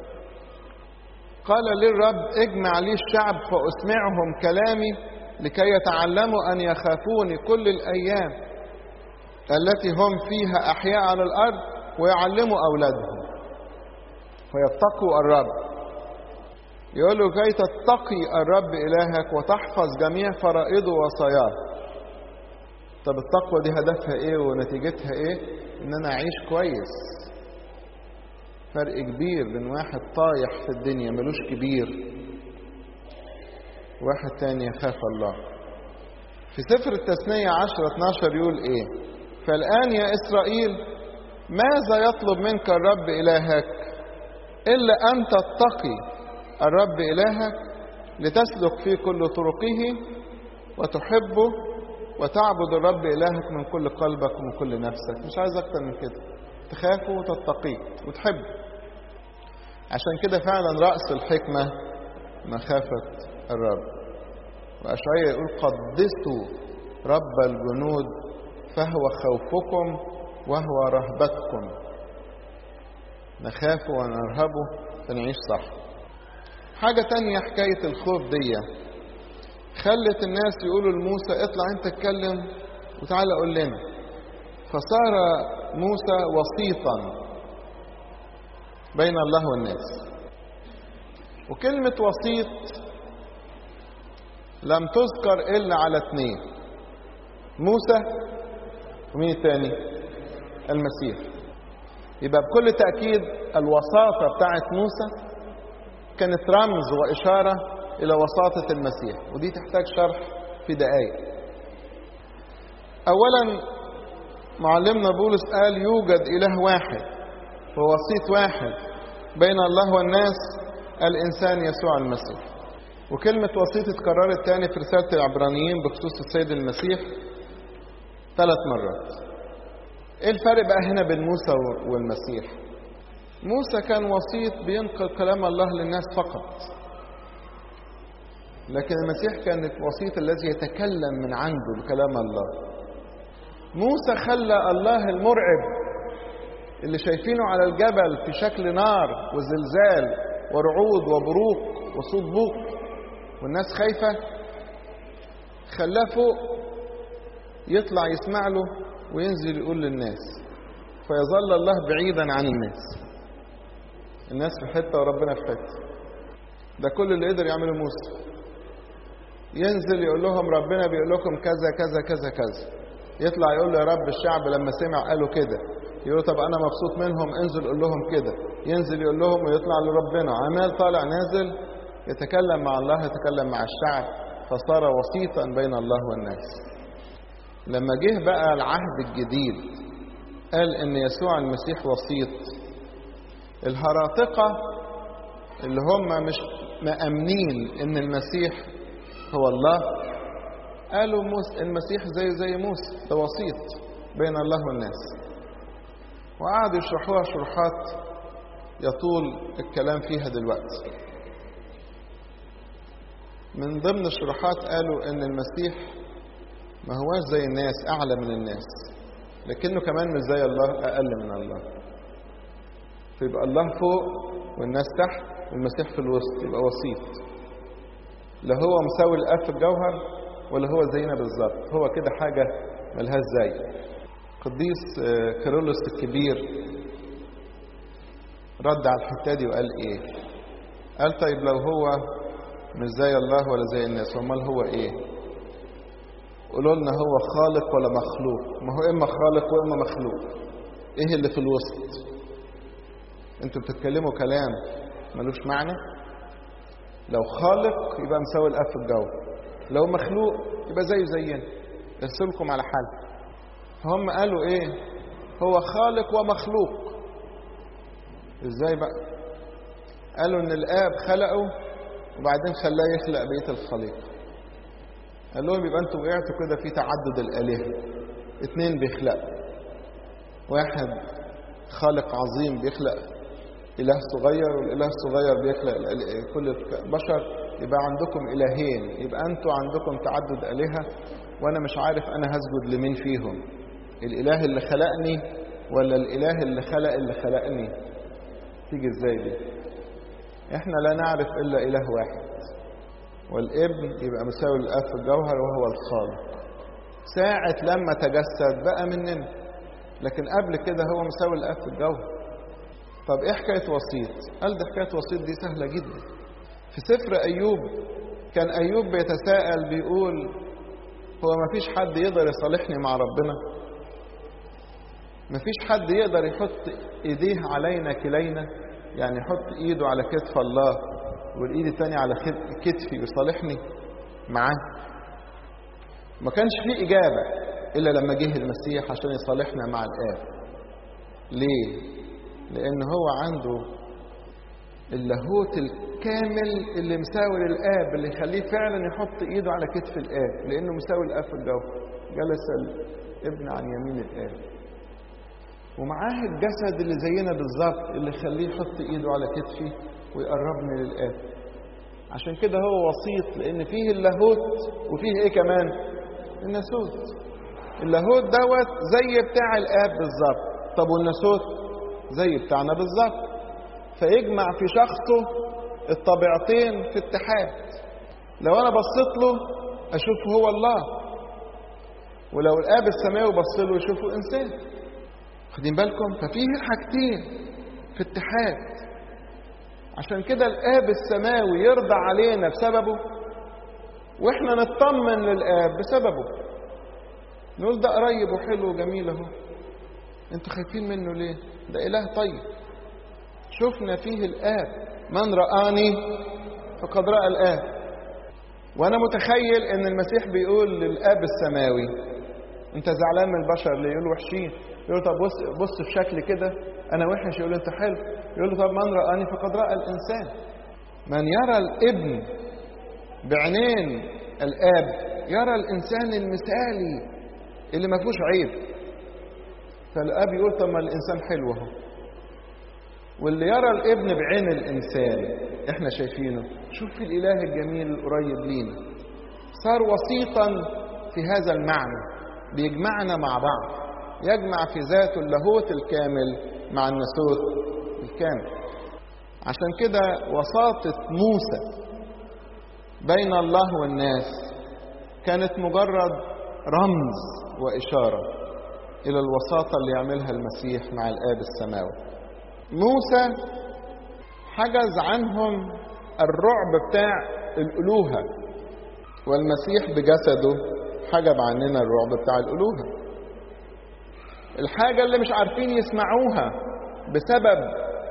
[SPEAKER 1] قال للرب اجمع لي الشعب فاسمعهم كلامي لكي يتعلموا ان يخافوني كل الايام التي هم فيها احياء على الارض ويعلموا اولادهم فيتقوا الرب يقول له كي تتقي الرب الهك وتحفظ جميع فرائضه ووصاياه طب التقوى دي هدفها ايه ونتيجتها ايه ان انا اعيش كويس فرق كبير بين واحد طايح في الدنيا ملوش كبير واحد تاني يخاف الله في سفر التثنية 10 12 يقول ايه فالآن يا إسرائيل ماذا يطلب منك الرب إلهك إلا أن تتقي الرب إلهك لتسلك في كل طرقه وتحبه وتعبد الرب إلهك من كل قلبك ومن كل نفسك مش عايز أكتر من كده تخافه وتتقيه وتحبه عشان كده فعلا رأس الحكمة مخافة الرب وأشعياء يقول قدسوا رب الجنود فهو خوفكم وهو رهبتكم نخافه ونرهبه فنعيش صح حاجة تانية حكاية الخوف دي خلت الناس يقولوا لموسى اطلع انت اتكلم وتعالى قول لنا فصار موسى وسيطا بين الله والناس وكلمة وسيط لم تذكر إلا على اثنين موسى ومين الثاني المسيح يبقى بكل تأكيد الوساطة بتاعت موسى كانت رمز وإشارة إلى وساطة المسيح ودي تحتاج شرح في دقائق أولا معلمنا بولس قال يوجد إله واحد ووسيط واحد بين الله والناس الإنسان يسوع المسيح وكلمة وسيط اتكررت تاني في رسالة العبرانيين بخصوص السيد المسيح ثلاث مرات ايه الفرق بقى هنا بين موسى والمسيح موسى كان وسيط بينقل كلام الله للناس فقط لكن المسيح كان الوسيط الذي يتكلم من عنده بكلام الله موسى خلى الله المرعب اللي شايفينه على الجبل في شكل نار وزلزال ورعود وبروق وصوت بوق والناس خايفة خلاه فوق يطلع يسمع له وينزل يقول للناس فيظل الله بعيدا عن الناس الناس في حتة وربنا في حتة ده كل اللي قدر يعمله موسى ينزل يقول لهم ربنا بيقول لكم كذا كذا كذا كذا يطلع يقول له يا رب الشعب لما سمع قالوا كده يقول طب انا مبسوط منهم انزل قول لهم كده ينزل يقول لهم ويطلع لربنا عمال طالع نازل يتكلم مع الله يتكلم مع الشعب فصار وسيطا بين الله والناس لما جه بقى العهد الجديد قال ان يسوع المسيح وسيط الهراطقة اللي هم مش مأمنين ان المسيح هو الله قالوا موسى المسيح زي زي موسى ده وسيط بين الله والناس وقعدوا يشرحوها شروحات يطول الكلام فيها دلوقتي من ضمن الشروحات قالوا ان المسيح ما هواش زي الناس اعلى من الناس لكنه كمان مش زي الله اقل من الله فيبقى الله فوق والناس تحت والمسيح في الوسط يبقى وسيط لا هو مساوي الاب في الجوهر ولا هو زينا بالظبط هو كده حاجه ملهاش زي قديس كيرلس الكبير رد على الحته دي وقال ايه قال طيب لو هو مش زي الله ولا زي الناس امال هو ايه قولوا لنا هو خالق ولا مخلوق ما هو اما خالق واما مخلوق ايه اللي في الوسط انتوا بتتكلموا كلام ملوش معنى لو خالق يبقى مساوي الاب في الجو لو مخلوق يبقى زيه زينا يرسلكم على حال فهم قالوا ايه هو خالق ومخلوق ازاي بقى قالوا ان الاب خلقه وبعدين خلاه يخلق بقيه الخليقه قال لهم يبقى انتوا وقعتوا كده في تعدد الالهه اتنين بيخلقوا واحد خالق عظيم بيخلق اله صغير والاله الصغير بيخلق كل البشر يبقى عندكم الهين يبقى انتوا عندكم تعدد الهه وانا مش عارف انا هسجد لمين فيهم الاله اللي خلقني ولا الاله اللي خلق اللي خلقني تيجي ازاي دي احنا لا نعرف الا اله واحد والابن يبقى مساوي الاب في الجوهر وهو الخالق ساعة لما تجسد بقى مننا لكن قبل كده هو مساوي الاب في الجوهر طب ايه حكاية وسيط قال ده حكاية وسيط دي سهلة جدا في سفر ايوب كان ايوب بيتساءل بيقول هو ما فيش حد يقدر يصالحني مع ربنا ما فيش حد يقدر يحط ايديه علينا كلينا يعني يحط ايده على كتف الله والايد التانية على كتفي ويصالحني معاه ما كانش فيه إجابة إلا لما جه المسيح عشان يصالحنا مع الآب ليه؟ لأن هو عنده اللاهوت الكامل اللي مساوي للآب اللي يخليه فعلا يحط إيده على كتف الآب لأنه مساوي الآب في الجوهر جلس الابن عن يمين الآب ومعاه الجسد اللي زينا بالظبط اللي يخليه يحط إيده على كتفي ويقربني للآب عشان كده هو وسيط لأن فيه اللاهوت وفيه إيه كمان؟ الناسوت اللاهوت دوت زي بتاع الآب بالظبط طب والناسوت زي بتاعنا بالظبط فيجمع في شخصه الطبيعتين في اتحاد لو انا بصيت له اشوفه هو الله ولو الاب السماوي بص له يشوفه انسان واخدين بالكم ففيه الحاجتين في اتحاد عشان كده الاب السماوي يرضى علينا بسببه واحنا نطمن للاب بسببه نقول ده قريب وحلو وجميل اهو انتوا خايفين منه ليه ده اله طيب شفنا فيه الآب من رآني فقد رأى الآب وأنا متخيل إن المسيح بيقول للآب السماوي أنت زعلان من البشر ليه؟ يقول له وحشين يقول له طب بص بص في شكل كده أنا وحش يقول له أنت حلو يقول له طب من رآني فقد رأى الإنسان من يرى الابن بعينين الآب يرى الإنسان المثالي اللي ما فيهوش عيب فالآب يقول طب ما الإنسان حلو أهو واللي يرى الابن بعين الإنسان احنا شايفينه شوف الإله الجميل القريب لينا صار وسيطا في هذا المعنى بيجمعنا مع بعض يجمع في ذاته اللاهوت الكامل مع الناسوت الكامل عشان كده وساطة موسى بين الله والناس كانت مجرد رمز وإشارة إلى الوساطة اللي يعملها المسيح مع الآب السماوي موسى حجز عنهم الرعب بتاع الألوهة والمسيح بجسده حجب عننا الرعب بتاع الألوهة الحاجة اللي مش عارفين يسمعوها بسبب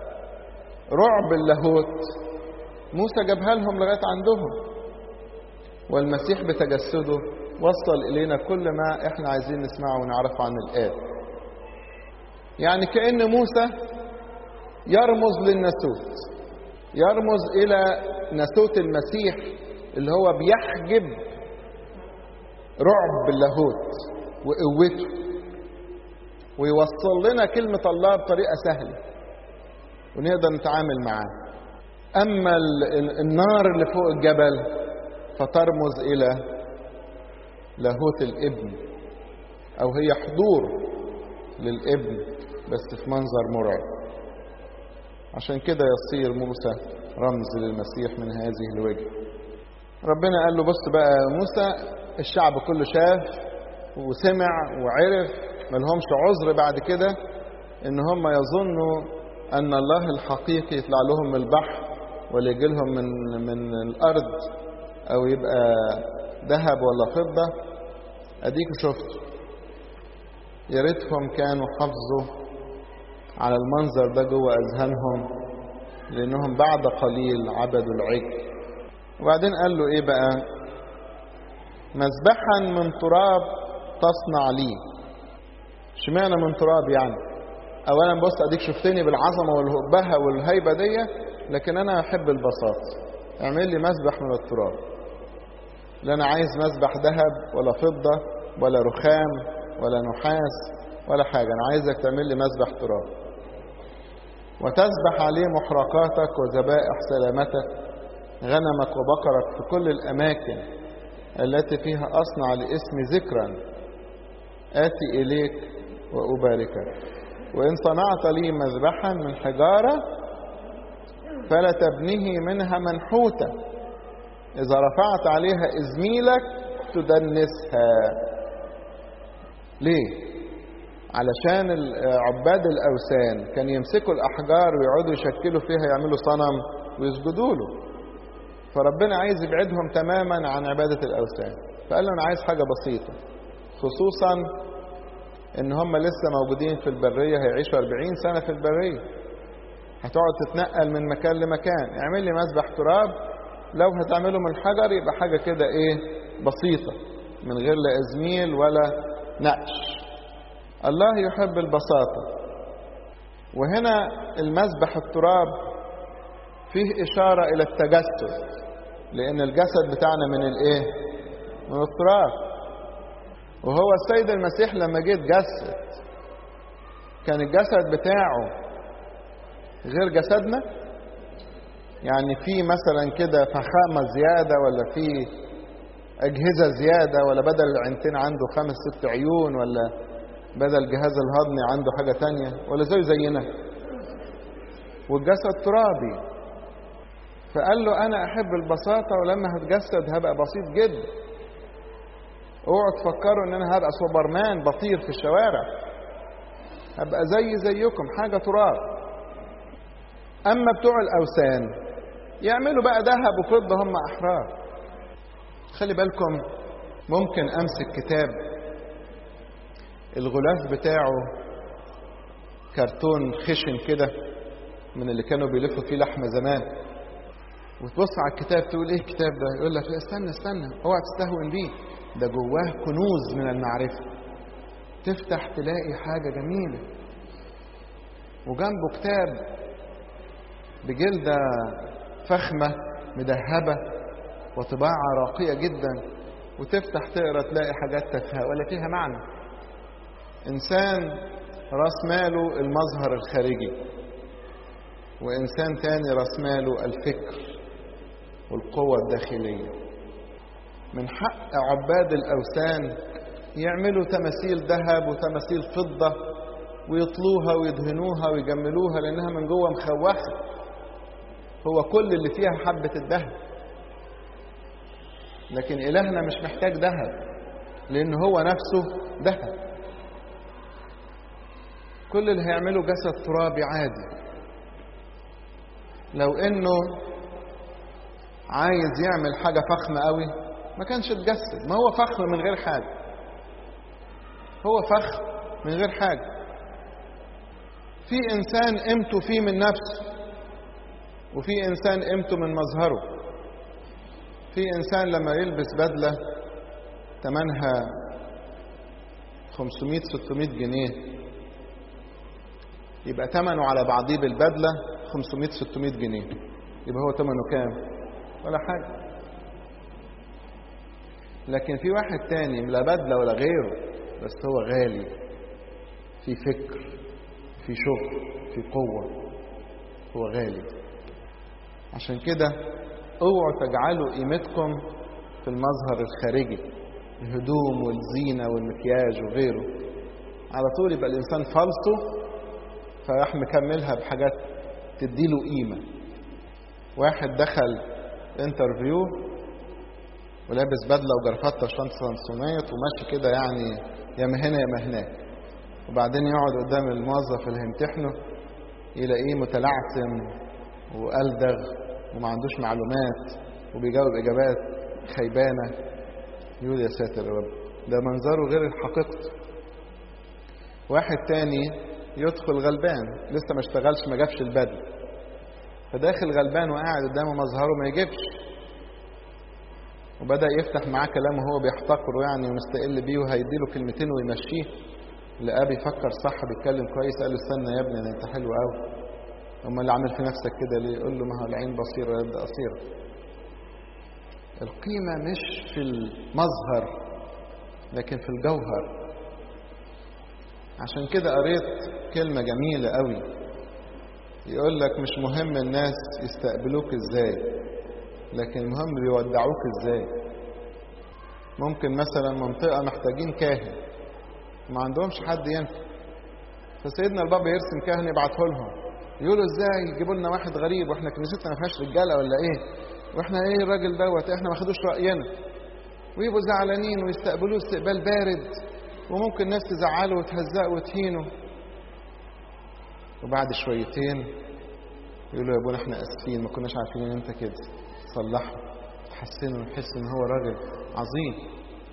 [SPEAKER 1] رعب اللاهوت موسى جابها لهم لغاية عندهم والمسيح بتجسده وصل إلينا كل ما احنا عايزين نسمعه ونعرفه عن الآب يعني كأن موسى يرمز للناسوت يرمز الى ناسوت المسيح اللي هو بيحجب رعب اللاهوت وقوته ويوصل لنا كلمة الله بطريقة سهلة ونقدر نتعامل معاه أما النار اللي فوق الجبل فترمز إلى لاهوت الابن أو هي حضور للابن بس في منظر مرعب عشان كده يصير موسى رمز للمسيح من هذه الوجه ربنا قال له بص بقى يا موسى الشعب كله شاف وسمع وعرف ملهمش عذر بعد كده ان هم يظنوا ان الله الحقيقي يطلع لهم من البحر ولا يجي لهم من من الارض او يبقى ذهب ولا فضه اديكوا شفتوا يا ريتهم كانوا حافظوا على المنظر ده جوه اذهانهم لانهم بعد قليل عبدوا العجل وبعدين قال له ايه بقى مذبحا من تراب تصنع لي اشمعنى من تراب يعني اولا بص اديك شفتني بالعظمه والهبهه والهيبه دي لكن انا احب البساطه اعمل لي مذبح من التراب لا انا عايز مذبح ذهب ولا فضه ولا رخام ولا نحاس ولا حاجه انا عايزك تعمل لي مذبح تراب وتذبح عليه محرقاتك وذبائح سلامتك غنمك وبقرك في كل الأماكن التي فيها أصنع لاسم ذكرا آتي إليك وأباركك وإن صنعت لي مذبحا من حجارة فلا تبنيه منها منحوتة إذا رفعت عليها إزميلك تدنسها ليه؟ علشان عباد الأوثان كان يمسكوا الأحجار ويقعدوا يشكلوا فيها يعملوا صنم ويسجدوا له فربنا عايز يبعدهم تماما عن عبادة الأوثان فقال له انا عايز حاجة بسيطة خصوصا ان هم لسه موجودين في البرية هيعيشوا 40 سنة في البرية هتقعد تتنقل من مكان لمكان اعمل لي مسبح تراب لو هتعمله من حجر يبقى حاجة كده ايه بسيطة من غير لا ازميل ولا نقش الله يحب البساطة وهنا المسبح التراب فيه إشارة إلى التجسد لأن الجسد بتاعنا من الإيه؟ من التراب وهو السيد المسيح لما جه اتجسد كان الجسد بتاعه غير جسدنا يعني في مثلا كده فخامة زيادة ولا في أجهزة زيادة ولا بدل العينتين عنده خمس ست عيون ولا بدل جهاز الهضمي عنده حاجة تانية ولا زي زينا والجسد ترابي فقال له أنا أحب البساطة ولما هتجسد هبقى بسيط جدا اوعوا تفكروا ان انا هبقى سوبرمان بطير في الشوارع هبقى زي زيكم حاجة تراب اما بتوع الاوثان يعملوا بقى ذهب وفضة هم احرار خلي بالكم ممكن امسك كتاب الغلاف بتاعه كرتون خشن كده من اللي كانوا بيلفوا فيه لحمة زمان وتبص على الكتاب تقول ايه الكتاب ده يقول لك لا استنى استنى اوعى تستهون بيه ده جواه كنوز من المعرفة تفتح تلاقي حاجة جميلة وجنبه كتاب بجلدة فخمة مدهبة وطباعة راقية جدا وتفتح تقرا تلاقي حاجات تافهة ولا فيها معنى إنسان راس ماله المظهر الخارجي وإنسان تاني راس ماله الفكر والقوة الداخلية من حق عباد الأوثان يعملوا تماثيل ذهب وتماثيل فضة ويطلوها ويدهنوها ويجملوها لأنها من جوه مخوخة هو كل اللي فيها حبة الذهب لكن إلهنا مش محتاج ذهب لأن هو نفسه ذهب كل اللي هيعمله جسد ترابي عادي لو انه عايز يعمل حاجة فخمة قوي ما كانش اتجسد ما هو فخم من غير حاجة هو فخم من غير حاجة في إنسان قيمته فيه من نفسه وفي إنسان قيمته من مظهره في إنسان لما يلبس بدلة تمنها 500 600 جنيه يبقى ثمنه على بعضيه بالبدلة 500 600 جنيه يبقى هو ثمنه كام ولا حاجة لكن في واحد تاني لا بدلة ولا غيره بس هو غالي في فكر في شغل في قوة هو غالي عشان كده اوعوا تجعلوا قيمتكم في المظهر الخارجي الهدوم والزينة والمكياج وغيره على طول يبقى الإنسان فالصه فراح مكملها بحاجات تديله قيمة واحد دخل انترفيو ولابس بدلة وجرافطة وشنطة سامسونيت وماشي كده يعني يا ما هنا يا ما هناك وبعدين يقعد قدام الموظف اللي هيمتحنه يلاقيه متلعثم وألدغ وما عندوش معلومات وبيجاوب إجابات خيبانة يقول يا ساتر يا رب ده منظره غير حقيقته واحد تاني يدخل غلبان لسه ما اشتغلش ما جابش البدل فداخل غلبان وقاعد قدامه مظهره ما يجيبش وبدأ يفتح معاه كلامه هو بيحتقره يعني ومستقل بيه وهيديله كلمتين ويمشيه لقاه بيفكر صح بيتكلم كويس قال له استنى يا ابني انت حلو قوي امال اللي عامل في نفسك كده ليه يقول له ما هو العين بصيره واليد قصيره القيمه مش في المظهر لكن في الجوهر عشان كده قريت كلمه جميله قوي يقول لك مش مهم الناس يستقبلوك ازاي لكن المهم بيودعوك ازاي ممكن مثلا منطقه محتاجين كاهن ما عندهمش حد ينفع فسيدنا البابا يرسم كاهن يبعته لهم يقولوا ازاي يجيبوا لنا واحد غريب واحنا كنيستنا ما فيهاش رجاله ولا ايه واحنا ايه الراجل دوت احنا ما خدوش راينا ويبقوا زعلانين ويستقبلوه استقبال بارد وممكن ناس تزعله وتهزقه وتهينه وبعد شويتين يقولوا يا ابونا احنا اسفين ما كناش عارفين ان انت كده صلحه تحسنه ونحس ان هو راجل عظيم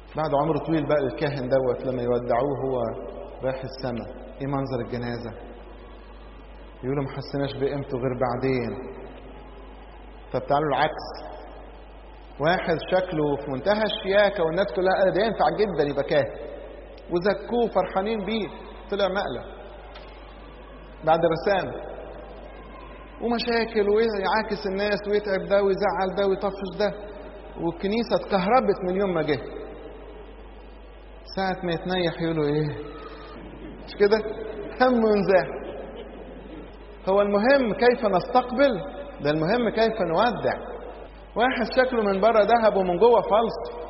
[SPEAKER 1] بعد عمر طويل بقى الكاهن دوت لما يودعوه هو رايح السماء ايه منظر الجنازة يقولوا ما حسيناش بقيمته غير بعدين طب تعالوا العكس واحد شكله في منتهى الشياكة والناس كلها قالت ده ينفع جدا يبقى كاهن وزكوه فرحانين بيه طلع مقلب بعد رسام ومشاكل ويعاكس الناس ويتعب ده ويزعل ده ويطفش ده والكنيسة اتكهربت من يوم ما جه ساعة ما يتنيح يقولوا ايه مش كده هم ونزاح هو المهم كيف نستقبل ده المهم كيف نودع واحد شكله من بره ذهب ومن جوه فلس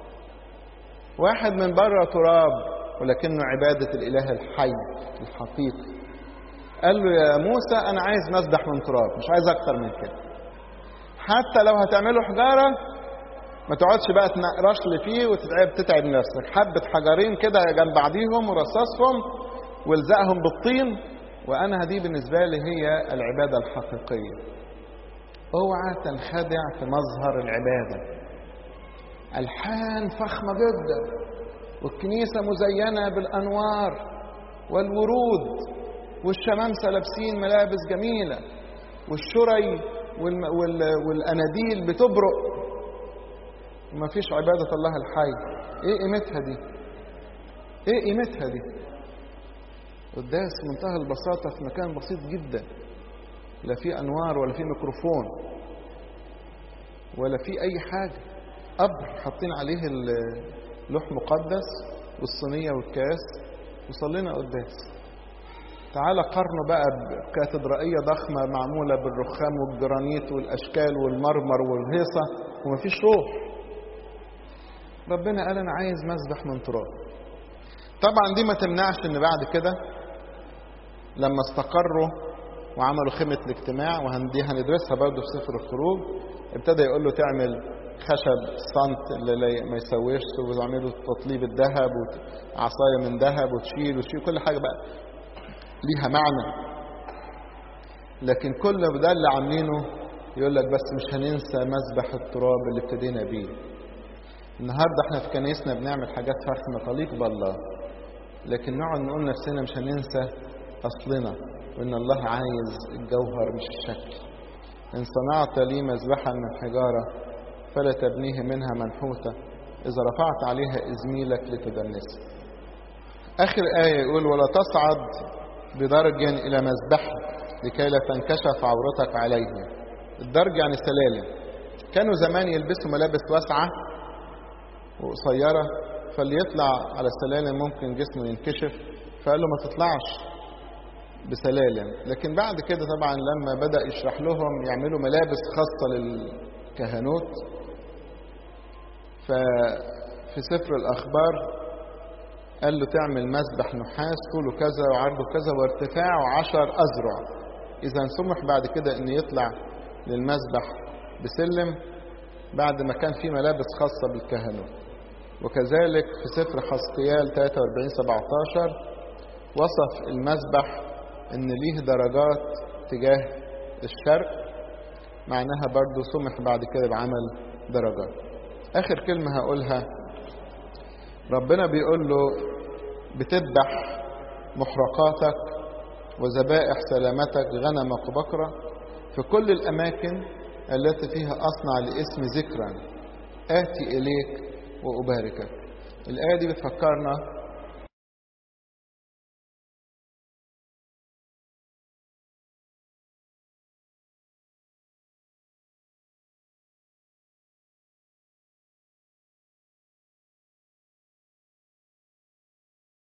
[SPEAKER 1] واحد من بره تراب ولكنه عبادة الإله الحي الحقيقي قال له يا موسى أنا عايز مسبح من تراب مش عايز أكتر من كده حتى لو هتعمله حجارة ما تقعدش بقى تنقرش لي فيه وتتعب تتعب نفسك حبة حجرين كده جنب بعضيهم ورصصهم والزقهم بالطين وأنا دي بالنسبة لي هي العبادة الحقيقية اوعى تنخدع في مظهر العبادة ألحان فخمة جدا والكنيسة مزينة بالأنوار والورود والشمامسة لابسين ملابس جميلة والشري والم... وال... والأناديل بتبرق وما فيش عبادة الله الحي ايه قيمتها دي ايه قيمتها دي قداس منتهى البساطة في مكان بسيط جدا لا في أنوار ولا في ميكروفون ولا في أي حاجة قبر حاطين عليه لوح مقدس والصينية والكاس وصلينا قداس تعالى قارنه بقى بكاتدرائية ضخمة معمولة بالرخام والجرانيت والأشكال والمرمر والهيصة ومفيش روح ربنا قال أنا عايز مسبح من تراب طبعا دي ما تمنعش ان بعد كده لما استقروا وعملوا خيمة الاجتماع ودي هندرسها برضه في سفر الخروج ابتدى يقول له تعمل خشب صنت اللي ما يسويش وتعملوا تطليب الذهب وعصاية من ذهب وتشيل وتشيل كل حاجة بقى ليها معنى لكن كل ده اللي عاملينه يقول لك بس مش هننسى مسبح التراب اللي ابتدينا بيه النهارده احنا في كنايسنا بنعمل حاجات فخمه تليق بالله لكن نقعد نقول نفسنا مش هننسى اصلنا وان الله عايز الجوهر مش الشكل ان صنعت لي مذبحا من حجاره فلا تبنيه منها منحوته اذا رفعت عليها ازميلك لتدنسه اخر ايه يقول ولا تصعد بدرج الى مذبحي لكي لا تنكشف عورتك عليه الدرج يعني سلالم كانوا زمان يلبسوا ملابس واسعه وقصيرة فاللي يطلع على السلالم ممكن جسمه ينكشف فقال له ما تطلعش بسلالم لكن بعد كده طبعا لما بدأ يشرح لهم يعملوا ملابس خاصة للكهنوت ففي سفر الأخبار قال له تعمل مسبح نحاس طوله كذا وعرضه كذا وارتفاعه عشر أذرع إذا سمح بعد كده أن يطلع للمسبح بسلم بعد ما كان في ملابس خاصة بالكهنوت وكذلك في سفر حسقيال 43 17 وصف المسبح ان ليه درجات تجاه الشرق معناها برضو سمح بعد كده بعمل درجات اخر كلمة هقولها ربنا بيقول له بتذبح محرقاتك وذبائح سلامتك غنمك وبقرة في كل الأماكن التي فيها أصنع لاسم ذكرا آتي إليك وأباركك الآية دي بتفكرنا